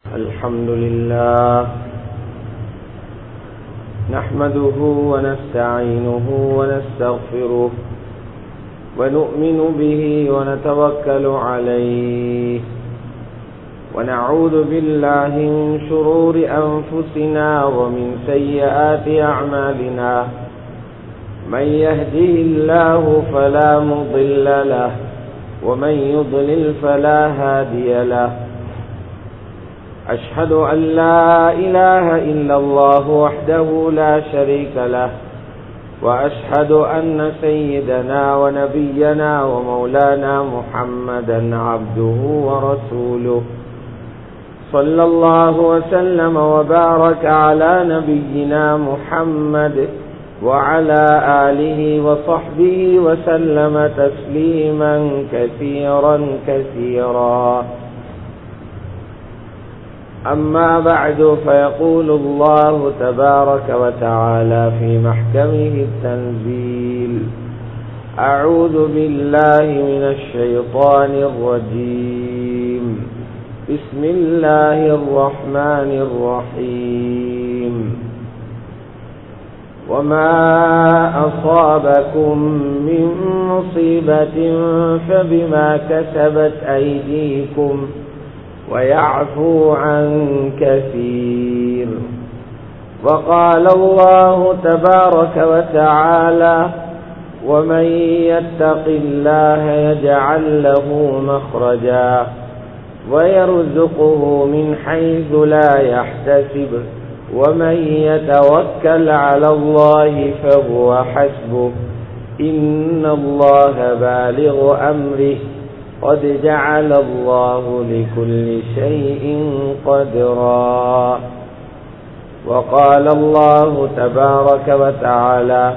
الحمد لله نحمده ونستعينه ونستغفره ونؤمن به ونتوكل عليه ونعوذ بالله من شرور أنفسنا ومن سيئات أعمالنا من يهده الله فلا مضل له ومن يضلل فلا هادي له أشهد أن لا إله إلا الله وحده لا شريك له وأشهد أن سيدنا ونبينا ومولانا محمدا عبده ورسوله صلى الله وسلم وبارك على نبينا محمد وعلى آله وصحبه وسلم تسليما كثيرا كثيرا أما بعد فيقول الله تبارك وتعالى في محكمه التنزيل أعوذ بالله من الشيطان الرجيم بسم الله الرحمن الرحيم وما أصابكم من مصيبة فبما كسبت أيديكم ويعفو عن كثير وقال الله تبارك وتعالى ومن يتق الله يجعل له مخرجا ويرزقه من حيث لا يحتسب ومن يتوكل على الله فهو حسبه إن الله بالغ أمره قد جعل الله لكل شيء قدرا وقال الله تبارك وتعالى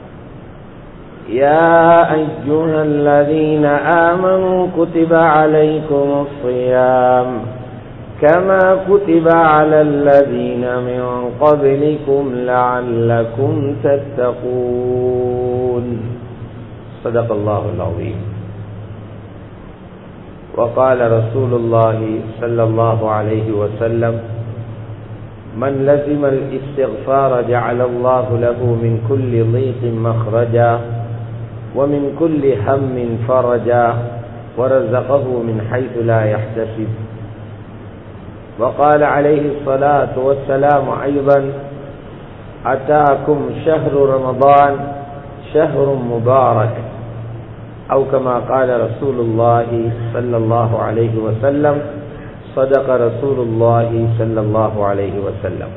يا أيها الذين آمنوا كتب عليكم الصيام كما كتب على الذين من قبلكم لعلكم تتقون صدق الله العظيم وقال رسول الله صلى الله عليه وسلم من لزم الاستغفار جعل الله له من كل ضيق مخرجا ومن كل هم فرجا ورزقه من حيث لا يحتسب وقال عليه الصلاة والسلام أيضا أتاكم شهر رمضان شهر مبارك أو كما قال رسول الله صلى الله عليه وسلم صدق رسول الله صلى الله عليه وسلم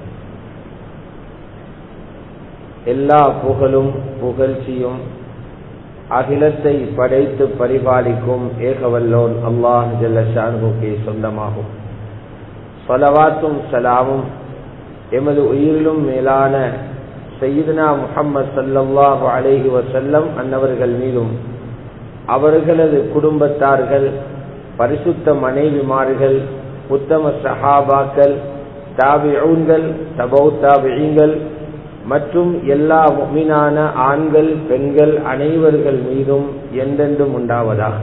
எல்லா புகழும் புகழ்ச்சியும் அகிலத்தை படைத்து பரிபாலிக்கும் ஏகவல்லோன் அல்லாஹ் ஜல்லஷானுகே சொந்தமாகும் சொலவாத்தும் சலாமும் எமது உயிரிலும் மேலான சையீதுனா முகம்மது சல்லல்லாஹு அலைஹி வசல்லம் அன்னவர்கள் மீதும் அவர்களது குடும்பத்தார்கள் பரிசுத்த மனைவிமார்கள் உத்தம சஹாபாக்கள் தாபிஊன்கள் தபௌ தாபியங்கள் மற்றும் எல்லா மீனான ஆண்கள் பெண்கள் அனைவர்கள் மீதும் என்றென்றும் உண்டாவதாக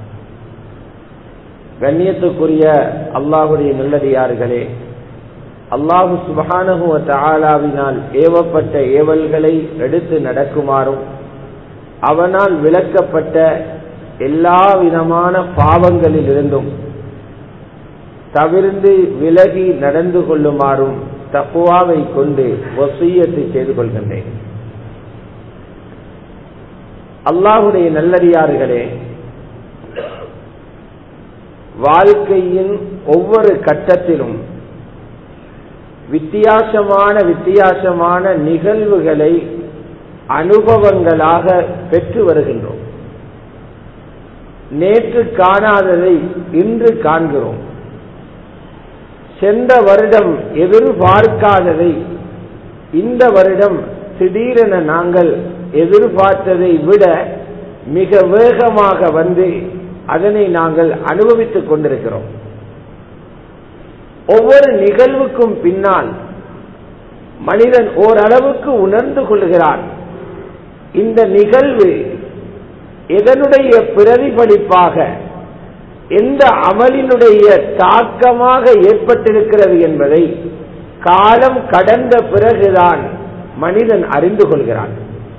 கண்ணியத்துக்குரிய அல்லாஹுடைய நல்லடியார்களே அல்லாஹு சுபஹானகுவ தாலாவினால் ஏவப்பட்ட ஏவல்களை எடுத்து நடக்குமாறும் அவனால் விளக்கப்பட்ட எல்லா விதமான பாவங்களில் இருந்தும் தவிர்ந்து விலகி நடந்து கொள்ளுமாறும் தப்புவாவை கொண்டு வசீயத்தை செய்து கொள்கின்றேன் அல்லாஹுடைய நல்லடியார்களே வாழ்க்கையின் ஒவ்வொரு கட்டத்திலும் வித்தியாசமான வித்தியாசமான நிகழ்வுகளை அனுபவங்களாக பெற்று வருகின்றோம் நேற்று காணாததை இன்று காண்கிறோம் சென்ற வருடம் எதிர்பார்க்காததை இந்த வருடம் திடீரென நாங்கள் எதிர்பார்த்ததை விட மிக வேகமாக வந்து அதனை நாங்கள் அனுபவித்துக் கொண்டிருக்கிறோம் ஒவ்வொரு நிகழ்வுக்கும் பின்னால் மனிதன் ஓரளவுக்கு உணர்ந்து கொள்கிறான் இந்த நிகழ்வு எதனுடைய பிரதிபலிப்பாக எந்த அமலினுடைய தாக்கமாக ஏற்பட்டிருக்கிறது என்பதை காலம் கடந்த பிறகுதான் மனிதன் அறிந்து கொள்கிறான்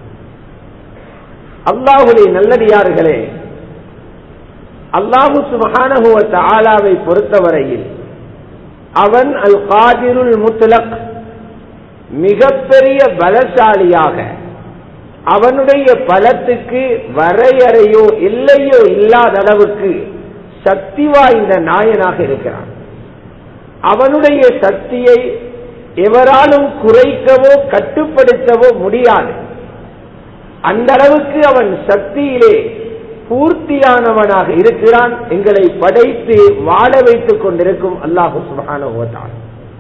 அல்லாஹுடைய நல்லடியார்களே அல்லாஹு சுபஹானஹுவ தாலாவை பொறுத்தவரையில் அவன் அல் காதிருல் முத்லக் மிகப்பெரிய பலசாலியாக அவனுடைய பலத்துக்கு வரையறையோ எல்லையோ இல்லாத அளவுக்கு சக்தி வாய்ந்த நாயனாக இருக்கிறான் அவனுடைய சக்தியை எவராலும் குறைக்கவோ கட்டுப்படுத்தவோ முடியாது அந்த அளவுக்கு அவன் சக்தியிலே பூர்த்தியானவனாக இருக்கிறான் எங்களை படைத்து வாழ வைத்துக் கொண்டிருக்கும் அல்லாஹு சுபானுவத்தான்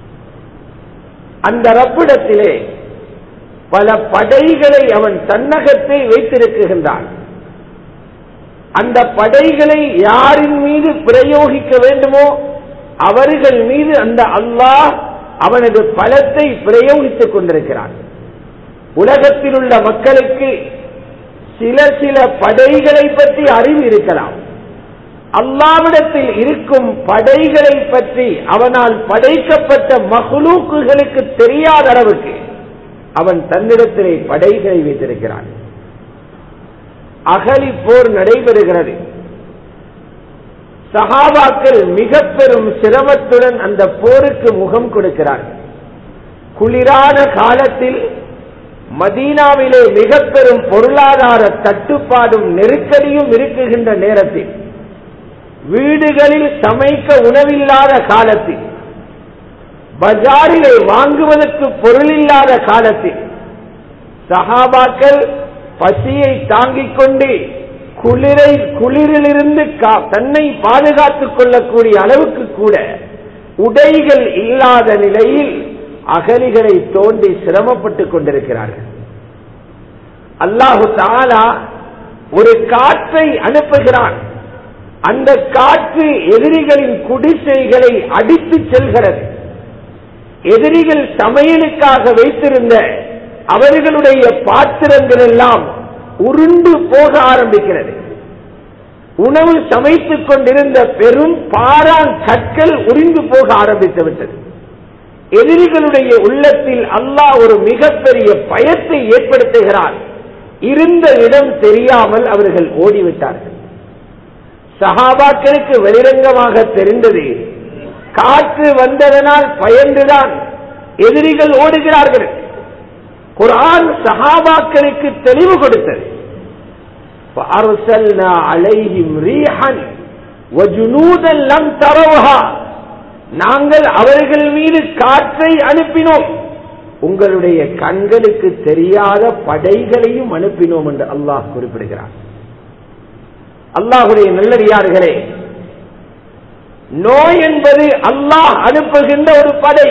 அந்த ரப்பிடத்திலே பல படைகளை அவன் தன்னகத்தை வைத்திருக்கின்றான் அந்த படைகளை யாரின் மீது பிரயோகிக்க வேண்டுமோ அவர்கள் மீது அந்த அல்லாஹ் அவனது பலத்தை பிரயோகித்துக் கொண்டிருக்கிறான் உலகத்தில் உள்ள மக்களுக்கு சில சில படைகளை பற்றி அறிவு இருக்கலாம் அல்லாவிடத்தில் இருக்கும் படைகளை பற்றி அவனால் படைக்கப்பட்ட மகுலூக்குகளுக்கு தெரியாத அளவுக்கு அவன் தன்னிடத்திலே படைகளை வைத்திருக்கிறான் அகலி போர் நடைபெறுகிறது சகாபாக்கள் மிக பெரும் சிரமத்துடன் அந்த போருக்கு முகம் கொடுக்கிறார்கள் குளிரான காலத்தில் மதீனாவிலே மிக பெரும் பொருளாதார தட்டுப்பாடும் நெருக்கடியும் இருக்குகின்ற நேரத்தில் வீடுகளில் சமைக்க உணவில்லாத காலத்தில் பஜாரிலே வாங்குவதற்கு பொருள் இல்லாத காலத்தில் சகாபாக்கள் பசியை தாங்கிக் கொண்டு குளிரை குளிரிலிருந்து தன்னை பாதுகாத்துக் கொள்ளக்கூடிய அளவுக்கு கூட உடைகள் இல்லாத நிலையில் அகலிகளை தோண்டி சிரமப்பட்டுக் கொண்டிருக்கிறார்கள் அல்லாஹு தாலா ஒரு காற்றை அனுப்புகிறான் அந்த காற்று எதிரிகளின் குடிசைகளை அடித்து செல்கிறது எதிரிகள் சமையலுக்காக வைத்திருந்த அவர்களுடைய பாத்திரங்கள் எல்லாம் உருண்டு போக ஆரம்பிக்கிறது உணவு சமைத்துக் கொண்டிருந்த பெரும் பாரான் கற்கள் உறிந்து போக ஆரம்பித்து விட்டது எதிரிகளுடைய உள்ளத்தில் அல்லாஹ் ஒரு மிகப்பெரிய பயத்தை ஏற்படுத்துகிறார் இருந்த இடம் தெரியாமல் அவர்கள் ஓடிவிட்டார்கள் சகாபாக்களுக்கு வெளிரங்கமாக தெரிந்தது காற்று வந்ததனால் பயந்துதான் எதிரிகள் ஓடுகிறார்கள் குரான் சஹாபாக்களுக்கு தெளிவு கொடுத்தது فأرسلنا عليهم ريحا وجنودا لم تروها நாங்கள் அவர்கள் மீது காற்றை அனுப்பினோம் உங்களுடைய கண்களுக்கு தெரியாத படைகளையும் அனுப்பினோம் என்று அல்லாஹ் குறிப்பிடுகிறார் அல்லாஹுடைய நல்லடியார்களே நோய் என்பது அல்லாஹ் அனுப்புகின்ற ஒரு படை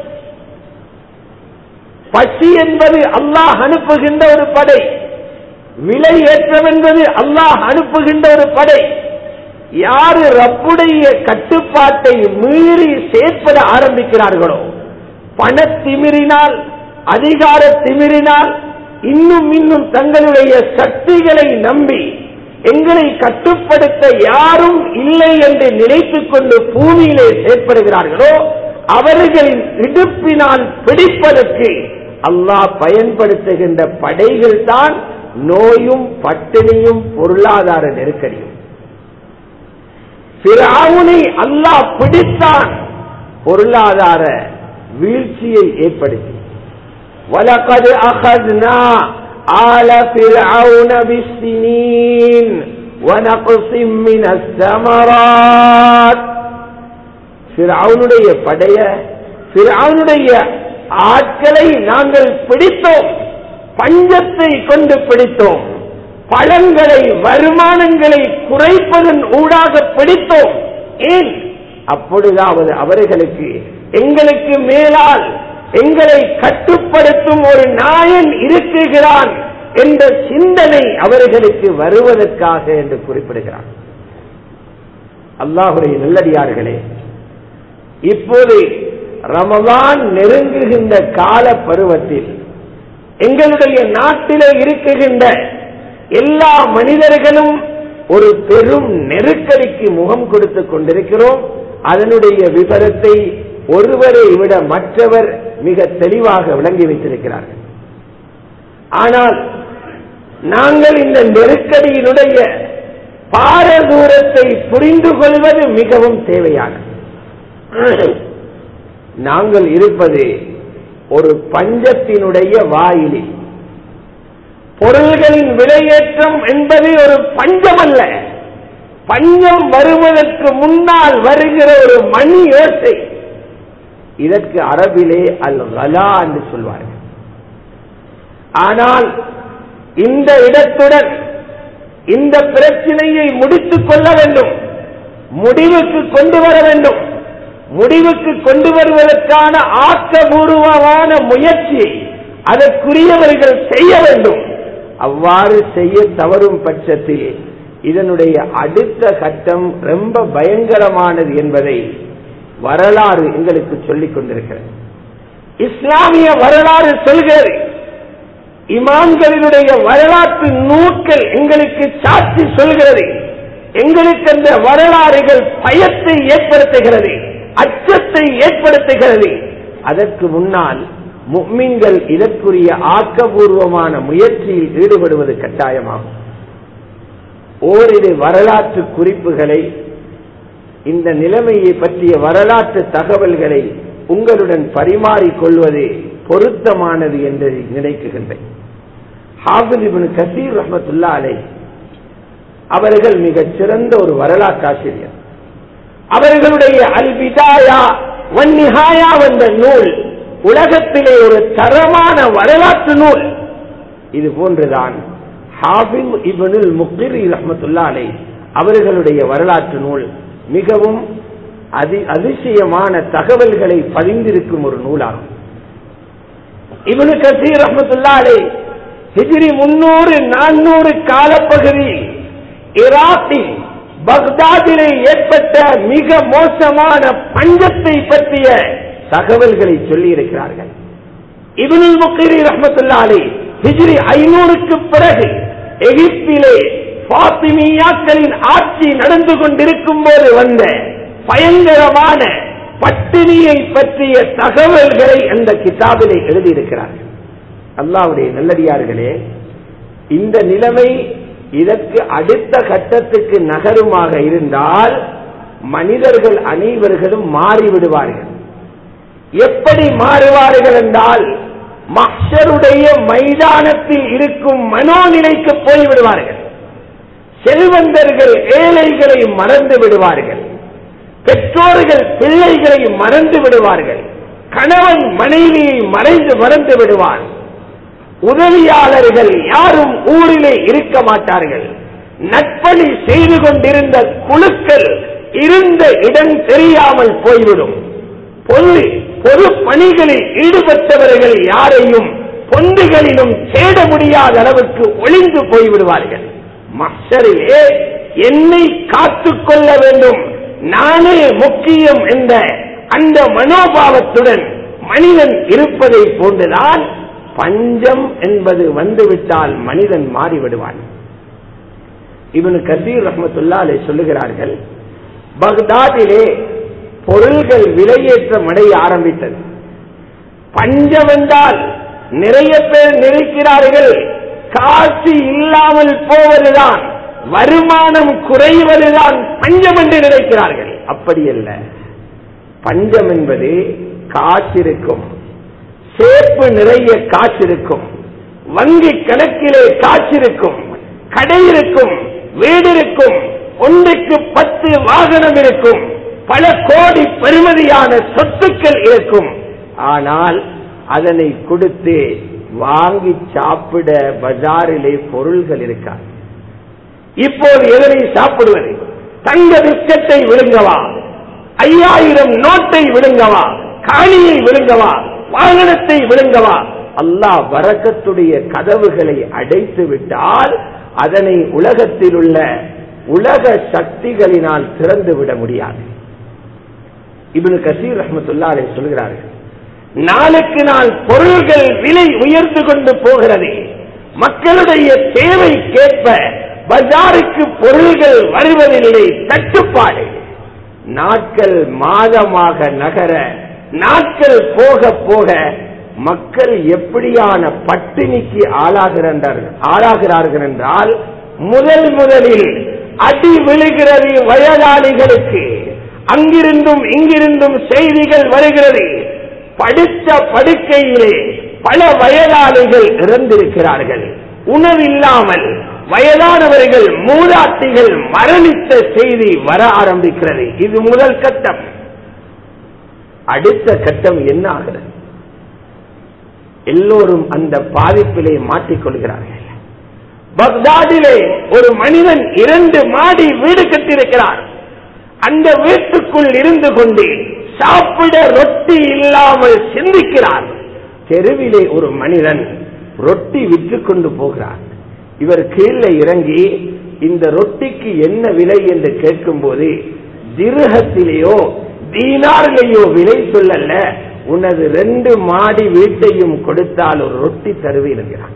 பசி என்பது அல்லாஹ் அனுப்புகின்ற ஒரு படை விலை ஏற்றம் என்பது அல்லாஹ் அனுப்புகின்ற ஒரு படை யாரு ரப்புடைய கட்டுப்பாட்டை மீறி செயற்பட ஆரம்பிக்கிறார்களோ பண திமிரினால் அதிகார திமிரினால் இன்னும் இன்னும் தங்களுடைய சக்திகளை நம்பி எங்களை கட்டுப்படுத்த யாரும் இல்லை என்று நினைத்துக் கொண்டு பூமியிலே செயற்படுகிறார்களோ அவர்களின் இடுப்பினால் பிடிப்பதற்கு அல்லாஹ் பயன்படுத்துகின்ற படைகள் தான் நோயும் பட்டினியும் பொருளாதார நெருக்கடியும் பிராவுனை அல்லாஹ் பிடித்தான் பொருளாதார வீழ்ச்சியை ஏற்படுத்தி وَلَقَدْ أَخَذْنَا آلَ فِرْعَوْنَ بِالسِّنِينَ وَنَقْصٍ مِّنَ الثَّمَرَاتِ ஃபிரௌனுடைய படைய ஃபிரௌனுடைய ஆட்களை நாங்கள் பிடித்தோம் பஞ்சத்தை கொண்டு பிடித்தோம் பழங்களை வருமானங்களை குறைப்பதன் ஊடாக பிடித்தோம் ஏன் அப்பொழுதாவது அவர்களுக்கு எங்களுக்கு மேலால் எங்களை கட்டுப்படுத்தும் ஒரு நாயன் இருக்குகிறான் என்ற சிந்தனை அவர்களுக்கு வருவதற்காக என்று குறிப்பிடுகிறான் அல்லாஹுடைய நல்லடியார்களே இப்போது ரமலான் நெருங்குகின்ற கால பருவத்தில் எங்களுடைய நாட்டிலே இருக்குகின்ற எல்லா மனிதர்களும் ஒரு பெரும் நெருக்கடிக்கு முகம் கொடுத்துக் கொண்டிருக்கிறோம் அதனுடைய விவரத்தை ஒருவரை விட மற்றவர் மிக தெளிவாக விளங்கி வைத்திருக்கிறார்கள் ஆனால் நாங்கள் இந்த நெருக்கடியினுடைய பாரதூரத்தை புரிந்து கொள்வது மிகவும் தேவையானது நாங்கள் இருப்பது ஒரு பஞ்சத்தினுடைய வாயிலில் பொருள்களின் விலையேற்றம் என்பது ஒரு பஞ்சம் அல்ல பஞ்சம் வருவதற்கு முன்னால் வருகிற ஒரு மணி ஓசை இதற்கு அரபிலே அல் கலா என்று சொல்வார்கள் ஆனால் இந்த இடத்துடன் இந்த பிரச்சனையை முடித்துக் கொள்ள வேண்டும் முடிவுக்கு கொண்டு வர வேண்டும் முடிவுக்கு கொண்டு வருவதற்கான ஆக்கபூர்வமான முயற்சியை அதற்குரியவர்கள் செய்ய வேண்டும் அவ்வாறு செய்ய தவறும் பட்சத்தில் இதனுடைய அடுத்த கட்டம் ரொம்ப பயங்கரமானது என்பதை வரலாறு எங்களுக்கு சொல்லிக் கொண்டிருக்கிறது இஸ்லாமிய வரலாறு சொல்கிறது இமாம்களினுடைய வரலாற்று நூட்கள் எங்களுக்கு சாட்சி சொல்கிறது எங்களுக்கு அந்த வரலாறுகள் பயத்தை ஏற்படுத்துகிறது அச்சத்தை ஏற்படுத்துகிறது அதற்கு முன்னால் முக்மீன்கள் இதற்குரிய ஆக்கபூர்வமான முயற்சியில் ஈடுபடுவது கட்டாயமாகும் ஓரிரு வரலாற்று குறிப்புகளை இந்த நிலைமையை பற்றிய வரலாற்று தகவல்களை உங்களுடன் பரிமாறிக்கொள்வது பொருத்தமானது என்று நினைக்குகின்றேன் ஹாபிலிபின் கசீர் ரஹமத்துல்லா அலை அவர்கள் மிகச் சிறந்த ஒரு வரலாற்றாசிரியர் அவர்களுடைய அல் பிதாயா வன்னிஹாயா என்ற நூல் உலகத்திலே ஒரு தரமான வரலாற்று நூல் இது போன்றுதான் ஹாபிம் இபனுல் முக்திரி ரஹமத்துல்லா அலை அவர்களுடைய வரலாற்று நூல் மிகவும் அதி அதிசயமான தகவல்களை பதிந்திருக்கும் ஒரு நூலாகும் இவனு கசீர் ரஹமத்துல்லா அலை ஹிஜிரி முன்னூறு நானூறு காலப்பகுதியில் ஈராக்கில் பக்தாதிலே ஏற்பட்ட மிக மோசமான பஞ்சத்தை பற்றிய தகவல்களை சொல்லி இருக்கிறார்கள் இவனுல் முக்கிரி ரஹமத்துல்லா அலி ஹிஜ்ரி ஐநூறுக்கு பிறகு எகிப்திலே பாத்திமியாக்களின் ஆட்சி நடந்து கொண்டிருக்கும் போது வந்த பயங்கரமான பட்டினியை பற்றிய தகவல்களை அந்த கிதாபிலே எழுதியிருக்கிறார்கள் அல்லாவுடைய நல்லடியார்களே இந்த நிலைமை இதற்கு அடுத்த கட்டத்துக்கு நகருமாக இருந்தால் மனிதர்கள் அனைவர்களும் மாறிவிடுவார்கள் எப்படி மாறுவார்கள் என்றால் மக்சருடைய மைதானத்தில் இருக்கும் மனோநிலைக்கு போய்விடுவார்கள் செல்வந்தர்கள் ஏழைகளை மறந்து விடுவார்கள் பெற்றோர்கள் பிள்ளைகளை மறந்து விடுவார்கள் கணவன் மனைவியை மறைந்து மறந்து விடுவார் உதவியாளர்கள் யாரும் ஊரிலே இருக்க மாட்டார்கள் நட்பணி செய்து கொண்டிருந்த குழுக்கள் இருந்த இடம் தெரியாமல் போய்விடும் பொது பொது பணிகளில் ஈடுபட்டவர்கள் யாரையும் பொந்துகளிலும் தேட முடியாத அளவுக்கு ஒளிந்து போய்விடுவார்கள் மக்சரிலே என்னை காத்துக் கொள்ள வேண்டும் நானே முக்கியம் என்ற அந்த மனோபாவத்துடன் மனிதன் இருப்பதை போன்றுதான் பஞ்சம் என்பது வந்துவிட்டால் மனிதன் மாறிவிடுவான் இவனு கசீர் ரஹமத்துல்லா அலை சொல்லுகிறார்கள் பக்தாதிலே பொருள்கள் விலையேற்றம் அடைய ஆரம்பித்தது பஞ்சம் என்றால் நிறைய பேர் நினைக்கிறார்கள் காசு இல்லாமல் போவதுதான் வருமானம் குறைவதுதான் பஞ்சம் என்று நினைக்கிறார்கள் அப்படி அல்ல பஞ்சம் என்பது காசிருக்கும் சேப்பு நிறைய காசிருக்கும் வங்கி கணக்கிலே காசிருக்கும் கடை இருக்கும் வீடு இருக்கும் ஒன்றுக்கு பத்து வாகனம் இருக்கும் பல கோடி பெருமதியான சொத்துக்கள் இருக்கும் ஆனால் அதனை கொடுத்து வாங்கி சாப்பிட பஜாரிலே பொருள்கள் இருக்காது இப்போது எதனை சாப்பிடுவது தங்க பிஸ்கட்டை விழுங்கவா ஐயாயிரம் நோட்டை விழுங்கவா காணியை விழுங்கவா வாகனத்தை விழுங்கவா அல்லாஹ் வரக்கத்துடைய கதவுகளை அடைத்து விட்டால் அதனை உலகத்தில் உள்ள உலக சக்திகளினால் திறந்து விட முடியாது இவனு கசீர் ரஹமத்துல்லா அலை சொல்கிறார்கள் நாளுக்கு நாள் பொருள்கள் விலை உயர்ந்து கொண்டு போகிறது மக்களுடைய தேவைக்கேற்ப பஜாருக்கு பொருள்கள் வருவதில்லை தட்டுப்பாடு நாட்கள் மாதமாக நகர நாட்கள் போக போக மக்கள் எப்படியான பட்டினிக்கு ஆளாகிறார்கள் ஆளாகிறார்கள் என்றால் முதல் முதலில் அடி விழுகிறது வயதாளிகளுக்கு அங்கிருந்தும் இங்கிருந்தும் செய்திகள் வருகிறது படுத்த படுக்கையிலே பல வயதாளிகள் இறந்திருக்கிறார்கள் உணவில்லாமல் வயதானவர்கள் மூதாட்டிகள் மரணித்த செய்தி வர ஆரம்பிக்கிறது இது முதல் கட்டம் அடுத்த கட்டம் என்ன ஆகிறது எல்லோரும் அந்த பாதிப்பிலே மாட்டிக்கொள்கிறார்கள் பக்தாதிலே ஒரு மனிதன் இரண்டு மாடி வீடு கட்டியிருக்கிறார் அந்த வீட்டுக்குள் இருந்து கொண்டு சாப்பிட ரொட்டி இல்லாமல் சிந்திக்கிறார் தெருவிலே ஒரு மனிதன் ரொட்டி விற்று கொண்டு போகிறார் இவர் கீழே இறங்கி இந்த ரொட்டிக்கு என்ன விலை என்று கேட்கும் போது திருகத்திலேயோ தீனாரிலேயோ விலை சொல்லல உனது ரெண்டு மாடி வீட்டையும் கொடுத்தால் ஒரு ரொட்டி தருவீங்கிறான்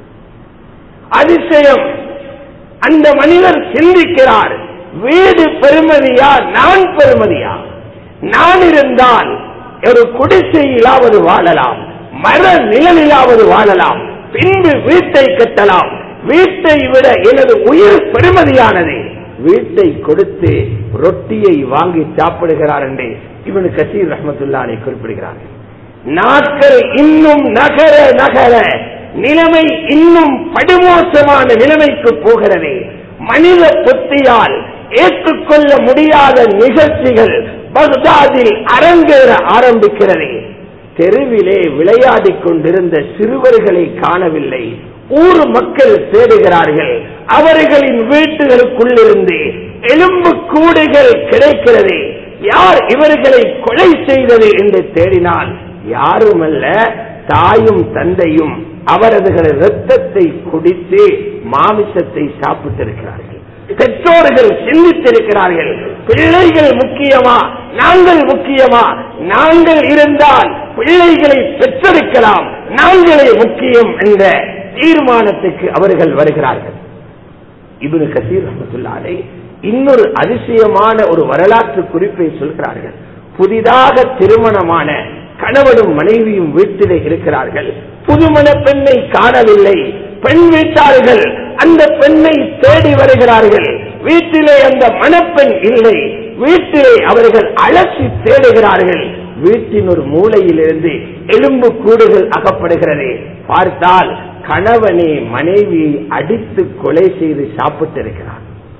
அதிசயம் அந்த மனிதர் சிந்திக்கிறார் வீடு பெருமதியா நான் பெருமதியா நான் இருந்தால் ஒரு குடிசையிலாவது வாழலாம் மர நிழலிலாவது வாழலாம் பின்பு வீட்டை கட்டலாம் வீட்டை விட எனது உயிர் பெருமதியானது வீட்டை கொடுத்து ரொட்டியை வாங்கி சாப்பிடுகிறார் என்று இவனு கசீர் ரஹமத்துல்லானை குறிப்பிடுகிறார்கள் நாட்கள் இன்னும் நகர நகர நிலைமை இன்னும் படுமோசமான நிலைமைக்கு போகிறது மனித புத்தியால் ஏற்றுக்கொள்ள முடியாத நிகழ்ச்சிகள் பக்தாதில் அரங்கேற ஆரம்பிக்கிறது தெருவிலே விளையாடிக் கொண்டிருந்த சிறுவர்களை காணவில்லை ஊர் மக்கள் தேடுகிறார்கள் அவர்களின் வீட்டுகளுக்குள்ளிருந்து எலும்பு கூடுகள் கிடைக்கிறது யார் இவர்களை கொலை செய்தது என்று தேடினால் யாருமல்ல தாயும் தந்தையும் அவரது ரத்தத்தை குடித்து மாமிசத்தை சாப்பிட்டிருக்கிறார்கள் பெற்றோர்கள் சிந்தித்திருக்கிறார்கள் பிள்ளைகள் முக்கியமா நாங்கள் முக்கியமா நாங்கள் இருந்தால் பிள்ளைகளை பெற்றெடுக்கலாம் நாங்களே முக்கியம் என்ற தீர்மானத்துக்கு அவர்கள் வருகிறார்கள் இவனு கசீர் ரஹமத்துல்லாலை இன்னொரு அதிசயமான ஒரு வரலாற்று குறிப்பை சொல்கிறார்கள் புதிதாக திருமணமான கணவனும் மனைவியும் வீட்டிலே இருக்கிறார்கள் புதுமண பெண்ணை காணவில்லை பெண் வீட்டார்கள் அந்த பெண்ணை தேடி வருகிறார்கள் வீட்டிலே அந்த மணப்பெண் இல்லை வீட்டிலே அவர்கள் அலசி தேடுகிறார்கள் வீட்டின் ஒரு மூலையிலிருந்து எலும்பு கூடுகள் அகப்படுகிறது பார்த்தால் கணவனே மனைவியை அடித்து கொலை செய்து சாப்பிட்டிருக்கிறார்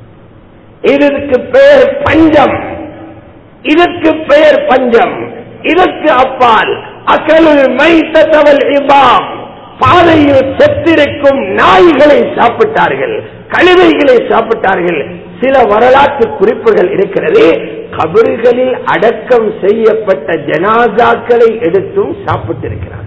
இதற்கு பெயர் பஞ்சம் இதற்கு பெயர் பஞ்சம் இதற்கு அப்பால் அகலுள் மைத்தவல் இமாம் பாதையில் செத்திருக்கும் நாய்களை சாப்பிட்டார்கள் கழுதைகளை சாப்பிட்டார்கள் சில வரலாற்று குறிப்புகள் இருக்கிறது கபறுகளில் அடக்கம் செய்யப்பட்ட ஜனாதாக்களை எடுத்தும் சாப்பிட்டிருக்கிறார்கள்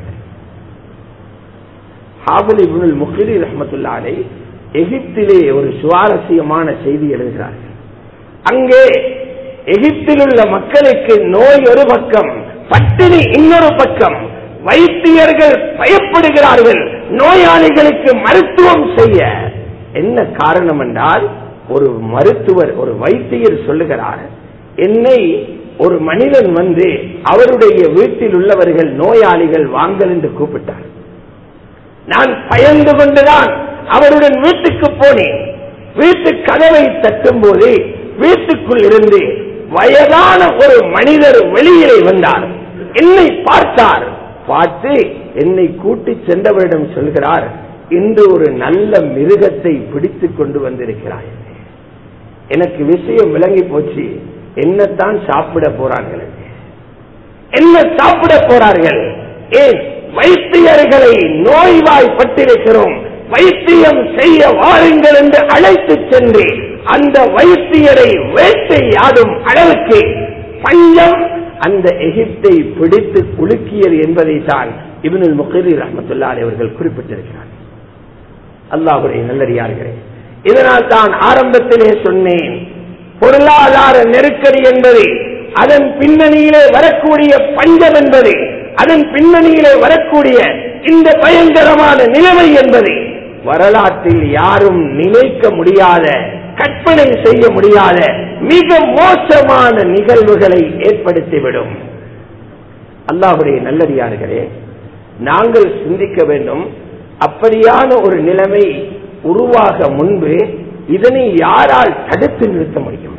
ஹாபுல் இபுல் முஹிரி ரஹமத்துல்லாலை எகிப்திலே ஒரு சுவாரஸ்யமான செய்தி எழுதுகிறார்கள் அங்கே எகிப்தில் உள்ள மக்களுக்கு நோய் ஒரு பக்கம் பட்டினி இன்னொரு பக்கம் வைத்தியர்கள் பயப்படுகிறார்கள் நோயாளிகளுக்கு மருத்துவம் செய்ய என்ன காரணம் என்றால் ஒரு மருத்துவர் ஒரு வைத்தியர் சொல்லுகிறார் என்னை ஒரு மனிதன் வந்து அவருடைய வீட்டில் உள்ளவர்கள் நோயாளிகள் வாங்கல் என்று கூப்பிட்டார் நான் பயந்து கொண்டுதான் அவருடன் வீட்டுக்கு போனேன் வீட்டு கதவை தட்டும் போது வீட்டுக்குள் இருந்து வயதான ஒரு மனிதர் வெளியிலே வந்தார் என்னை பார்த்தார் பார்த்து என்னை கூட்டி சென்றவரிடம் சொல்கிறார் இன்று ஒரு நல்ல மிருகத்தை பிடித்துக் கொண்டு வந்திருக்கிறாய் எனக்கு விஷயம் விளங்கி போச்சு என்னத்தான் சாப்பிட போறார்கள் என்ன சாப்பிட போறார்கள் ஏன் வைத்தியர்களை நோய்வாய்ப்பட்டிருக்கிறோம் வைத்தியம் செய்ய வாருங்கள் என்று அழைத்து சென்று அந்த வைத்தியரை வேட்டையாடும் அளவுக்கு பஞ்சம் அந்த எகிப்தை பிடித்து குலுக்கியது என்பதை தான் இவனுல் முகரி ரஹமத்துல்லாரி அவர்கள் குறிப்பிட்டிருக்கிறார் அல்லாஹுடைய நல்லறியார்களே இதனால் தான் ஆரம்பத்திலே சொன்னேன் பொருளாதார நெருக்கடி என்பது அதன் பின்னணியிலே வரக்கூடிய பஞ்சம் என்பது அதன் பின்னணியிலே வரக்கூடிய இந்த பயங்கரமான நிலைமை என்பது வரலாற்றில் யாரும் நினைக்க முடியாத கற்பனை செய்ய முடியாத மிக மோசமான நிகழ்வுகளை ஏற்படுத்திவிடும் அல்லாஹுடைய நல்லடியார்களே நாங்கள் சிந்திக்க வேண்டும் அப்படியான ஒரு நிலைமை உருவாக முன்பு இதனை யாரால் தடுத்து நிறுத்த முடியும்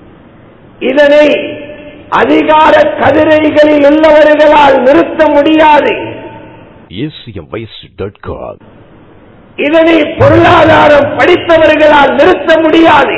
இதனை அதிகார கதிரைகளில் உள்ளவர்களால் நிறுத்த முடியாது acmvoice.com. இதனை பொருளாதாரம் படித்தவர்களால் நிறுத்த முடியாது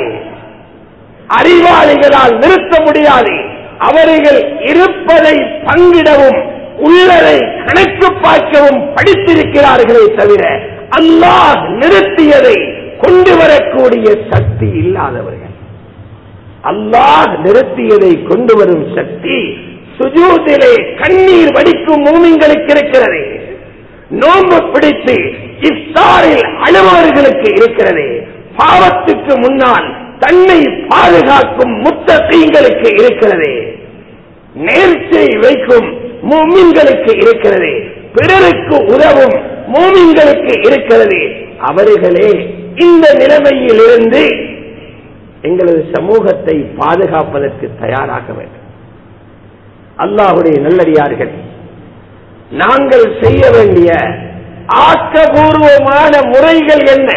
அறிவாளிகளால் நிறுத்த முடியாது அவர்கள் இருப்பதை பங்கிடவும் உள்ளதை கணக்கு பார்க்கவும் படித்திருக்கிறார்களே தவிர அல்லாஹ் நிறுத்தியதை கொண்டு வரக்கூடிய சக்தி இல்லாதவர்கள் அல்லாஹ் நிறுத்தியதை கொண்டு வரும் சக்தி சுஜூதிலே கண்ணீர் வடிக்கும் மூமிங்களுக்கு இருக்கிறது நோன்பு பிடித்து இஃப்தாரில் அழுபவர்களுக்கு இருக்கிறது பாவத்துக்கு முன்னால் தன்னை பாதுகாக்கும் முத்தீங்களுக்கு இருக்கிறது நேர்ச்சை வைக்கும் மூமின்களுக்கு இருக்கிறது பிறருக்கு உதவும் மூமின்களுக்கு இருக்கிறது அவர்களே இந்த நிலைமையில் இருந்து எங்களது சமூகத்தை பாதுகாப்பதற்கு தயாராக வேண்டும் அல்லாஹுடைய நல்லடியார்கள் நாங்கள் செய்ய வேண்டிய ஆக்கபூர்வமான முறைகள் என்ன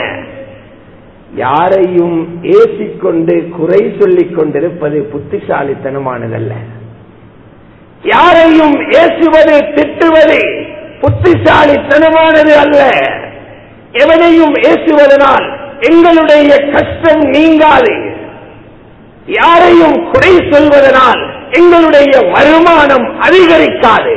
யாரையும் ஏசிக்கொண்டு குறை சொல்லிக் கொண்டிருப்பது புத்திசாலித்தனமானதல்ல யாரையும் ஏசுவது திட்டுவது புத்திசாலித்தனமானது அல்ல எவனையும் ஏசுவதனால் எங்களுடைய கஷ்டம் நீங்காது யாரையும் குறை சொல்வதனால் எங்களுடைய வருமானம் அதிகரிக்காது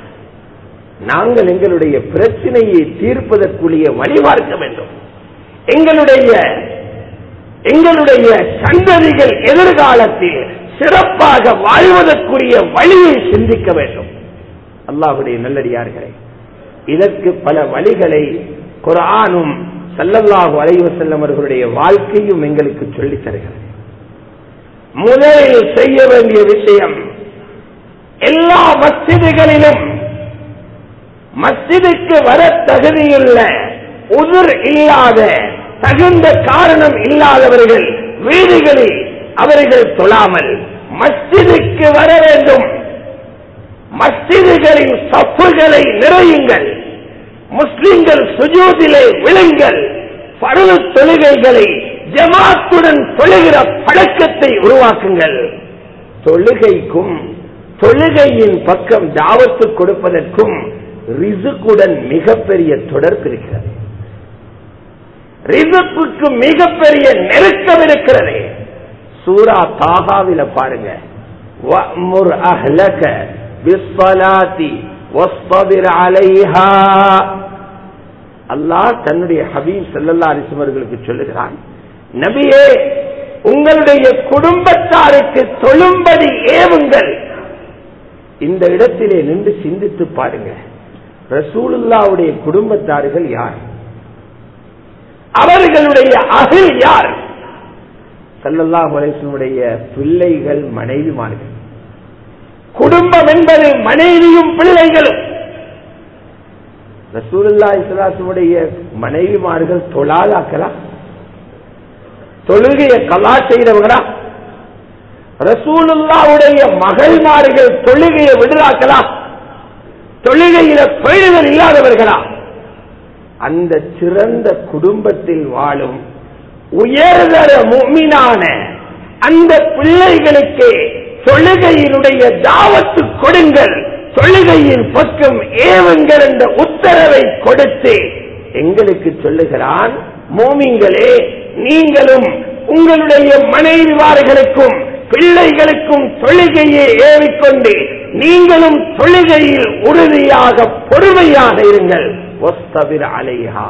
நாங்கள் எங்களுடைய பிரச்சனையை தீர்ப்பதற்குரிய வழி பார்க்க வேண்டும் எங்களுடைய எங்களுடைய சந்ததிகள் எதிர்காலத்தில் சிறப்பாக வாழ்வதற்குரிய வழியை சிந்திக்க வேண்டும் அல்லாஹுடைய நல்லடியார்களே இதற்கு பல வழிகளை குரானும் சல்லல்லாஹு அலைஹி வஸல்லம் அவர்களுடைய வாழ்க்கையும் எங்களுக்கு சொல்லித் தருகிறது முதலில் செய்ய வேண்டிய விஷயம் எல்லா மஸ்ஜிதுகளிலும் மஸ்ஜிதுக்கு வர தகுதியுள்ள உதிர் இல்லாத தகுந்த காரணம் இல்லாதவர்கள் வீடுகளில் அவர்கள் தொழாமல் மஸ்ஜிதுக்கு வர வேண்டும் மஸ்ஜிதுகளின் சப்புகளை நிறையுங்கள் முஸ்லிம்கள் சுஜூதிலே விழுங்கள் பருவ தொழுகைகளை ஜமாத்துடன் தொழுகிற பழக்கத்தை உருவாக்குங்கள் தொழுகைக்கும் தொழுகையின் பக்கம் தாவத்து கொடுப்பதற்கும் ரிசுக்குடன் மிகப்பெரிய தொடர்பு இருக்கிறது ரிசுக்கு மிகப்பெரிய நெருக்கம் இருக்கிறது சூரா தாகாவில பாருங்க وَأْمُرْ أَهْلَكَ بِالصَّلَاةِ وَاصْطَبِرْ عَلَيْهَا அல்லாஹ் தன்னுடைய ஹபீப் ஸல்லல்லாஹு அலைஹி வஸல்லம் அவர்களுக்கு சொல்லுகிறான் நபியே உங்களுடைய குடும்பத்தாருக்கு தொழும்படி ஏவுங்கள் இந்த இடத்திலே நின்று சிந்தித்து பாருங்க ரசூலுல்லாவுடைய குடும்பத்தார்கள் யார் அவர்களுடைய அகில் யார் சல்லல்லாஹு அலைஹினுடைய பிள்ளைகள் மனைவிமார்கள் குடும்பம் என்பது மனைவியும் பிள்ளைகளும் ரசூலுல்லா இஸ்லாசுடைய மனைவிமார்கள் தொழாதாக்கலாம் தொழுகைய கலா செய்தவங்களா ரசூலுல்லாவுடைய மகள்மார்கள் தொழுகையை விடுதாங்களா தொழுகையில தொழில்கள் இல்லாதவர்களா அந்த சிறந்த குடும்பத்தில் வாழும் உயர்தர முக்மினான அந்த பிள்ளைகளுக்கு தொழுகையினுடைய தாவத்து கொடுங்கள் தொழுகையின் பக்கம் ஏவுங்கள் என்ற உத்தரவை கொடுத்து எங்களுக்கு சொல்லுகிறான் மோமிங்களே நீங்களும் உங்களுடைய மனைவிமார்களுக்கும் பிள்ளைகளுக்கும் தொழுகையை ஏவிக்கொண்டு நீங்களும் தொழுகையில் உறுதியாக பொறுமையாக இருங்கள் ஒஸ்தவிர அலைஹா